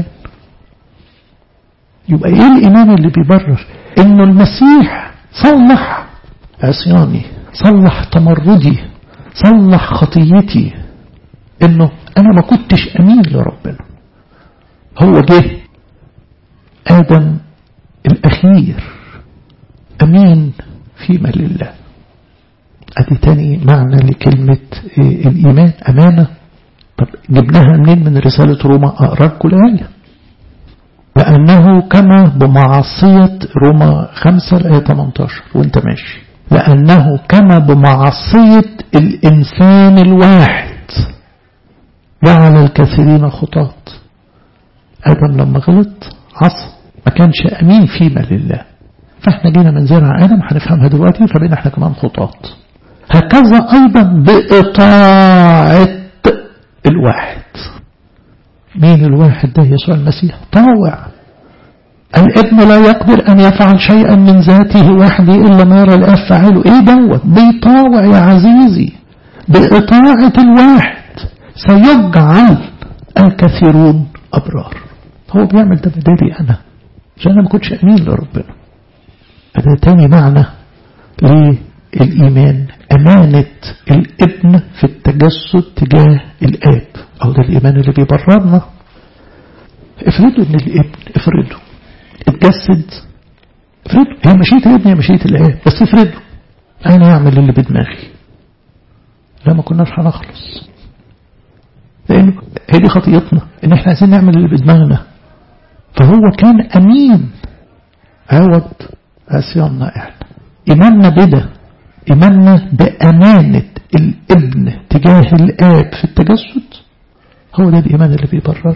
يبقى إيه الإيمان اللي بيبرر إنه المسيح صلح عصياني صلح تمردي صلح خطيتي إنه أنا ما كنتش أمين لربنا هو جه آدم الأخير أمين فيما لله أدي تاني معنى لكلمة الإيمان أمانة طب جبناها منين من رسالة روما أقرأ لكم الآية لأنه كما بمعصية روما 5 الآية 18 وانت ماشي لأنه كما بمعصية الإنسان الواحد جعل الكثيرين خطاط آدم لما غلط عصى ما كانش أمين فيما لله فاحنا جينا من زرع آدم هنفهمها دلوقتي فبقينا احنا كمان خطاط هكذا أيضا بإطاعة الواحد مين الواحد ده يسوع المسيح طاوع الابن لا يقدر أن يفعل شيئا من ذاته وحده إلا ما يرى الأب فعله إيه دوت بيطاوع يا عزيزي بإطاعة الواحد سيجعل الكثيرون أبرار هو بيعمل ده بدالي أنا عشان أنا ما كنتش أمين لربنا هذا تاني معنى للإيمان أمانة الابن في التجسد تجاه الآب أو ده الإيمان اللي بيبررنا افرضوا ان الابن افرضوا اتجسد افرضوا هي مشيئة الابن هي مشيئة الآب بس افرضوا أنا أعمل اللي بدماغي لا ما كناش هنخلص لأنه هي دي خطيئتنا إن إحنا عايزين نعمل اللي بدماغنا فهو كان أمين عوض عصياننا إحنا إيماننا بده إيماننا بأمانة الابن تجاه الآب في التجسد هو ده الإيمان اللي بيبررنا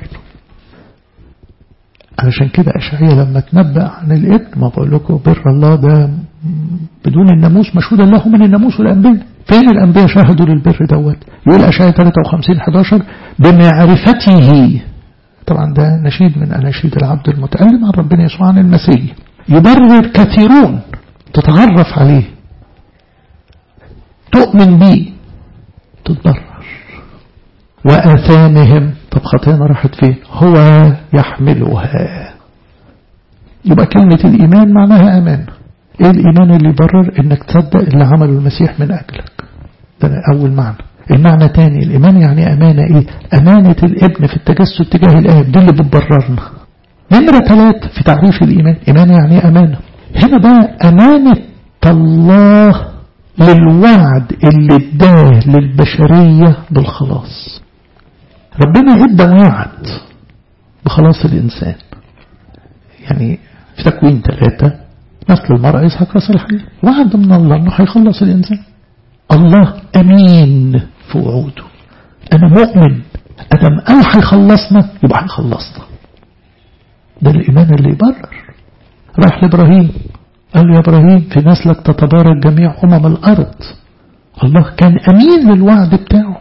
علشان كده أشعية لما تنبأ عن الابن ما بقول لكم بر الله ده بدون الناموس مشهودا له من الناموس والأنبياء فين الأنبياء شاهدوا للبر دوت يقول أشعية 53 11 بمعرفته طبعا ده نشيد من أناشيد العبد المتألم عن ربنا يسوع عن المسيح يبرر كثيرون تتعرف عليه تؤمن به تتضرر وآثامهم طب خطينا راحت فين هو يحملها يبقى كلمة الإيمان معناها أمان إيه الإيمان اللي يبرر إنك تصدق اللي عمله المسيح من أجلك ده أول معنى المعنى تاني الإيمان يعني أمانة إيه أمانة الابن في التجسد تجاه الآب دي اللي بتبررنا نمرة ثلاث في تعريف الإيمان إيمان يعني أمانة هنا بقى أمانة الله للوعد اللي اداه للبشرية بالخلاص ربنا ادى وعد بخلاص الإنسان يعني في تكوين ثلاثة نسل المرأة يسحق رأس الحي وعد من الله أنه هيخلص الإنسان الله أمين في وعوده أنا مؤمن أدم قال هيخلصنا يبقى هيخلصنا ده الإيمان اللي يبرر راح لإبراهيم قال له يا إبراهيم في نسلك تتبارك جميع أمم الأرض الله كان أمين للوعد بتاعه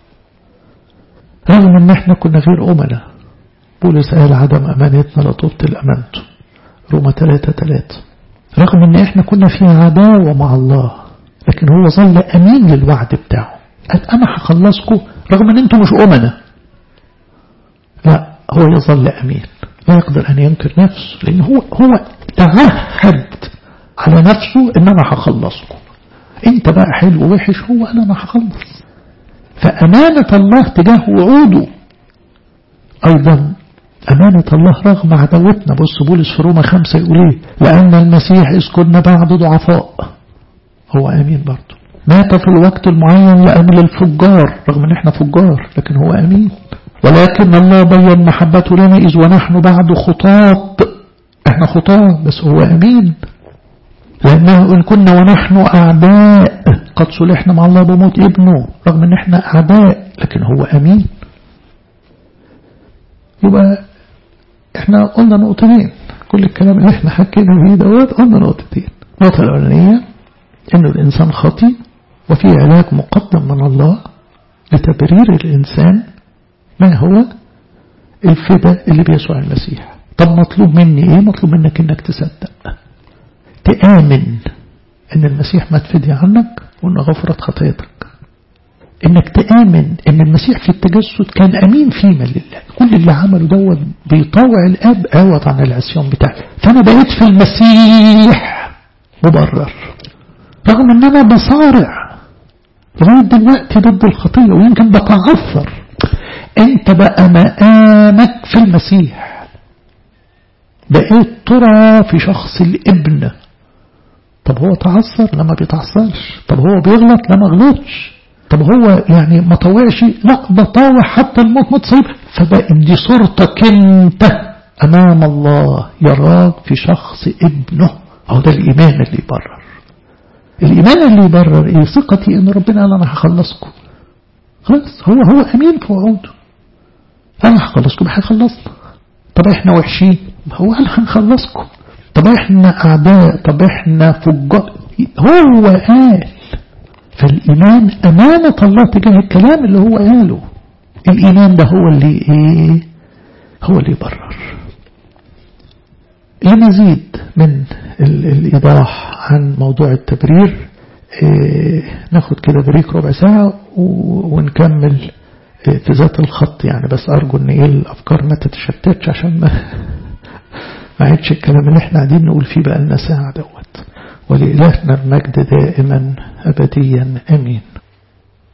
رغم ان احنا كنا غير أمنا بولس قال عدم أمانتنا لا تبطل أمانته روما 3 3 رغم ان احنا كنا في عداوة مع الله لكن هو ظل أمين للوعد بتاعه قال أنا هخلصكم رغم ان انتم مش أمنا لا هو يظل أمين لا يقدر أن ينكر نفسه لأن هو هو تعهد على نفسه ان انا هخلصكم انت بقى حلو ووحش هو قال انا هخلص فأمانة الله تجاه وعوده أيضا أمانة الله رغم عداوتنا بص بولس في روما خمسة يقول إيه لأن المسيح إذ كنا بعد ضعفاء هو أمين برضه مات في الوقت المعين لأمل الفجار رغم إن إحنا فجار لكن هو أمين ولكن الله بين محبته لنا إذ ونحن بعد خطاب احنا خطاب بس هو أمين لأنه إن كنا ونحن أعداء قد صلحنا مع الله بموت ابنه رغم أن احنا أعداء لكن هو أمين يبقى احنا قلنا نقطتين كل الكلام اللي احنا حكينا فيه دوت قلنا نقطتين النقطة الأولانية إنه الإنسان خطي وفي علاج مقدم من الله لتبرير الإنسان ما هو الفداء اللي بيسوع المسيح طب مطلوب مني ايه مطلوب منك انك تصدق تآمن ان المسيح مات فدية عنك وان غفرت خطيتك انك تآمن ان المسيح في التجسد كان امين فيما لله كل اللي عمله دوت بيطاوع الاب عوض عن العصيان بتاعه فانا بقيت في المسيح مبرر رغم ان انا بصارع لغاية دلوقتي ضد الخطية ويمكن بتعثر انت بقى مقامك في المسيح بقيت ترى في شخص الابن طب هو تعثر لا ما بيتعثرش طب هو بيغلط لا ما غلطش طب هو يعني ما طوعش لا ده طاوع حتى الموت متصيب فبقى دي صورتك انت امام الله يراك في شخص ابنه او ده الايمان اللي يبرر الايمان اللي يبرر ايه ثقتي ان ربنا قال انا هخلصكم خلاص هو هو امين في وعوده انا هخلصكم هيخلصنا طب احنا وحشين هو قال هنخلصكم طب احنا اعداء طب احنا فجار هو قال فالايمان امانة الله تجاه الكلام اللي هو قاله الايمان ده هو اللي ايه هو اللي يبرر لمزيد من الإيضاح عن موضوع التبرير إيه ناخد كده بريك ربع ساعة ونكمل إيه في ذات الخط يعني بس أرجو أن إيه الأفكار ما تتشتتش عشان ما ما عيدش الكلام اللي احنا قاعدين نقول فيه بقى لنا ساعة دوت ولإلهنا المجد دائما أبديا أمين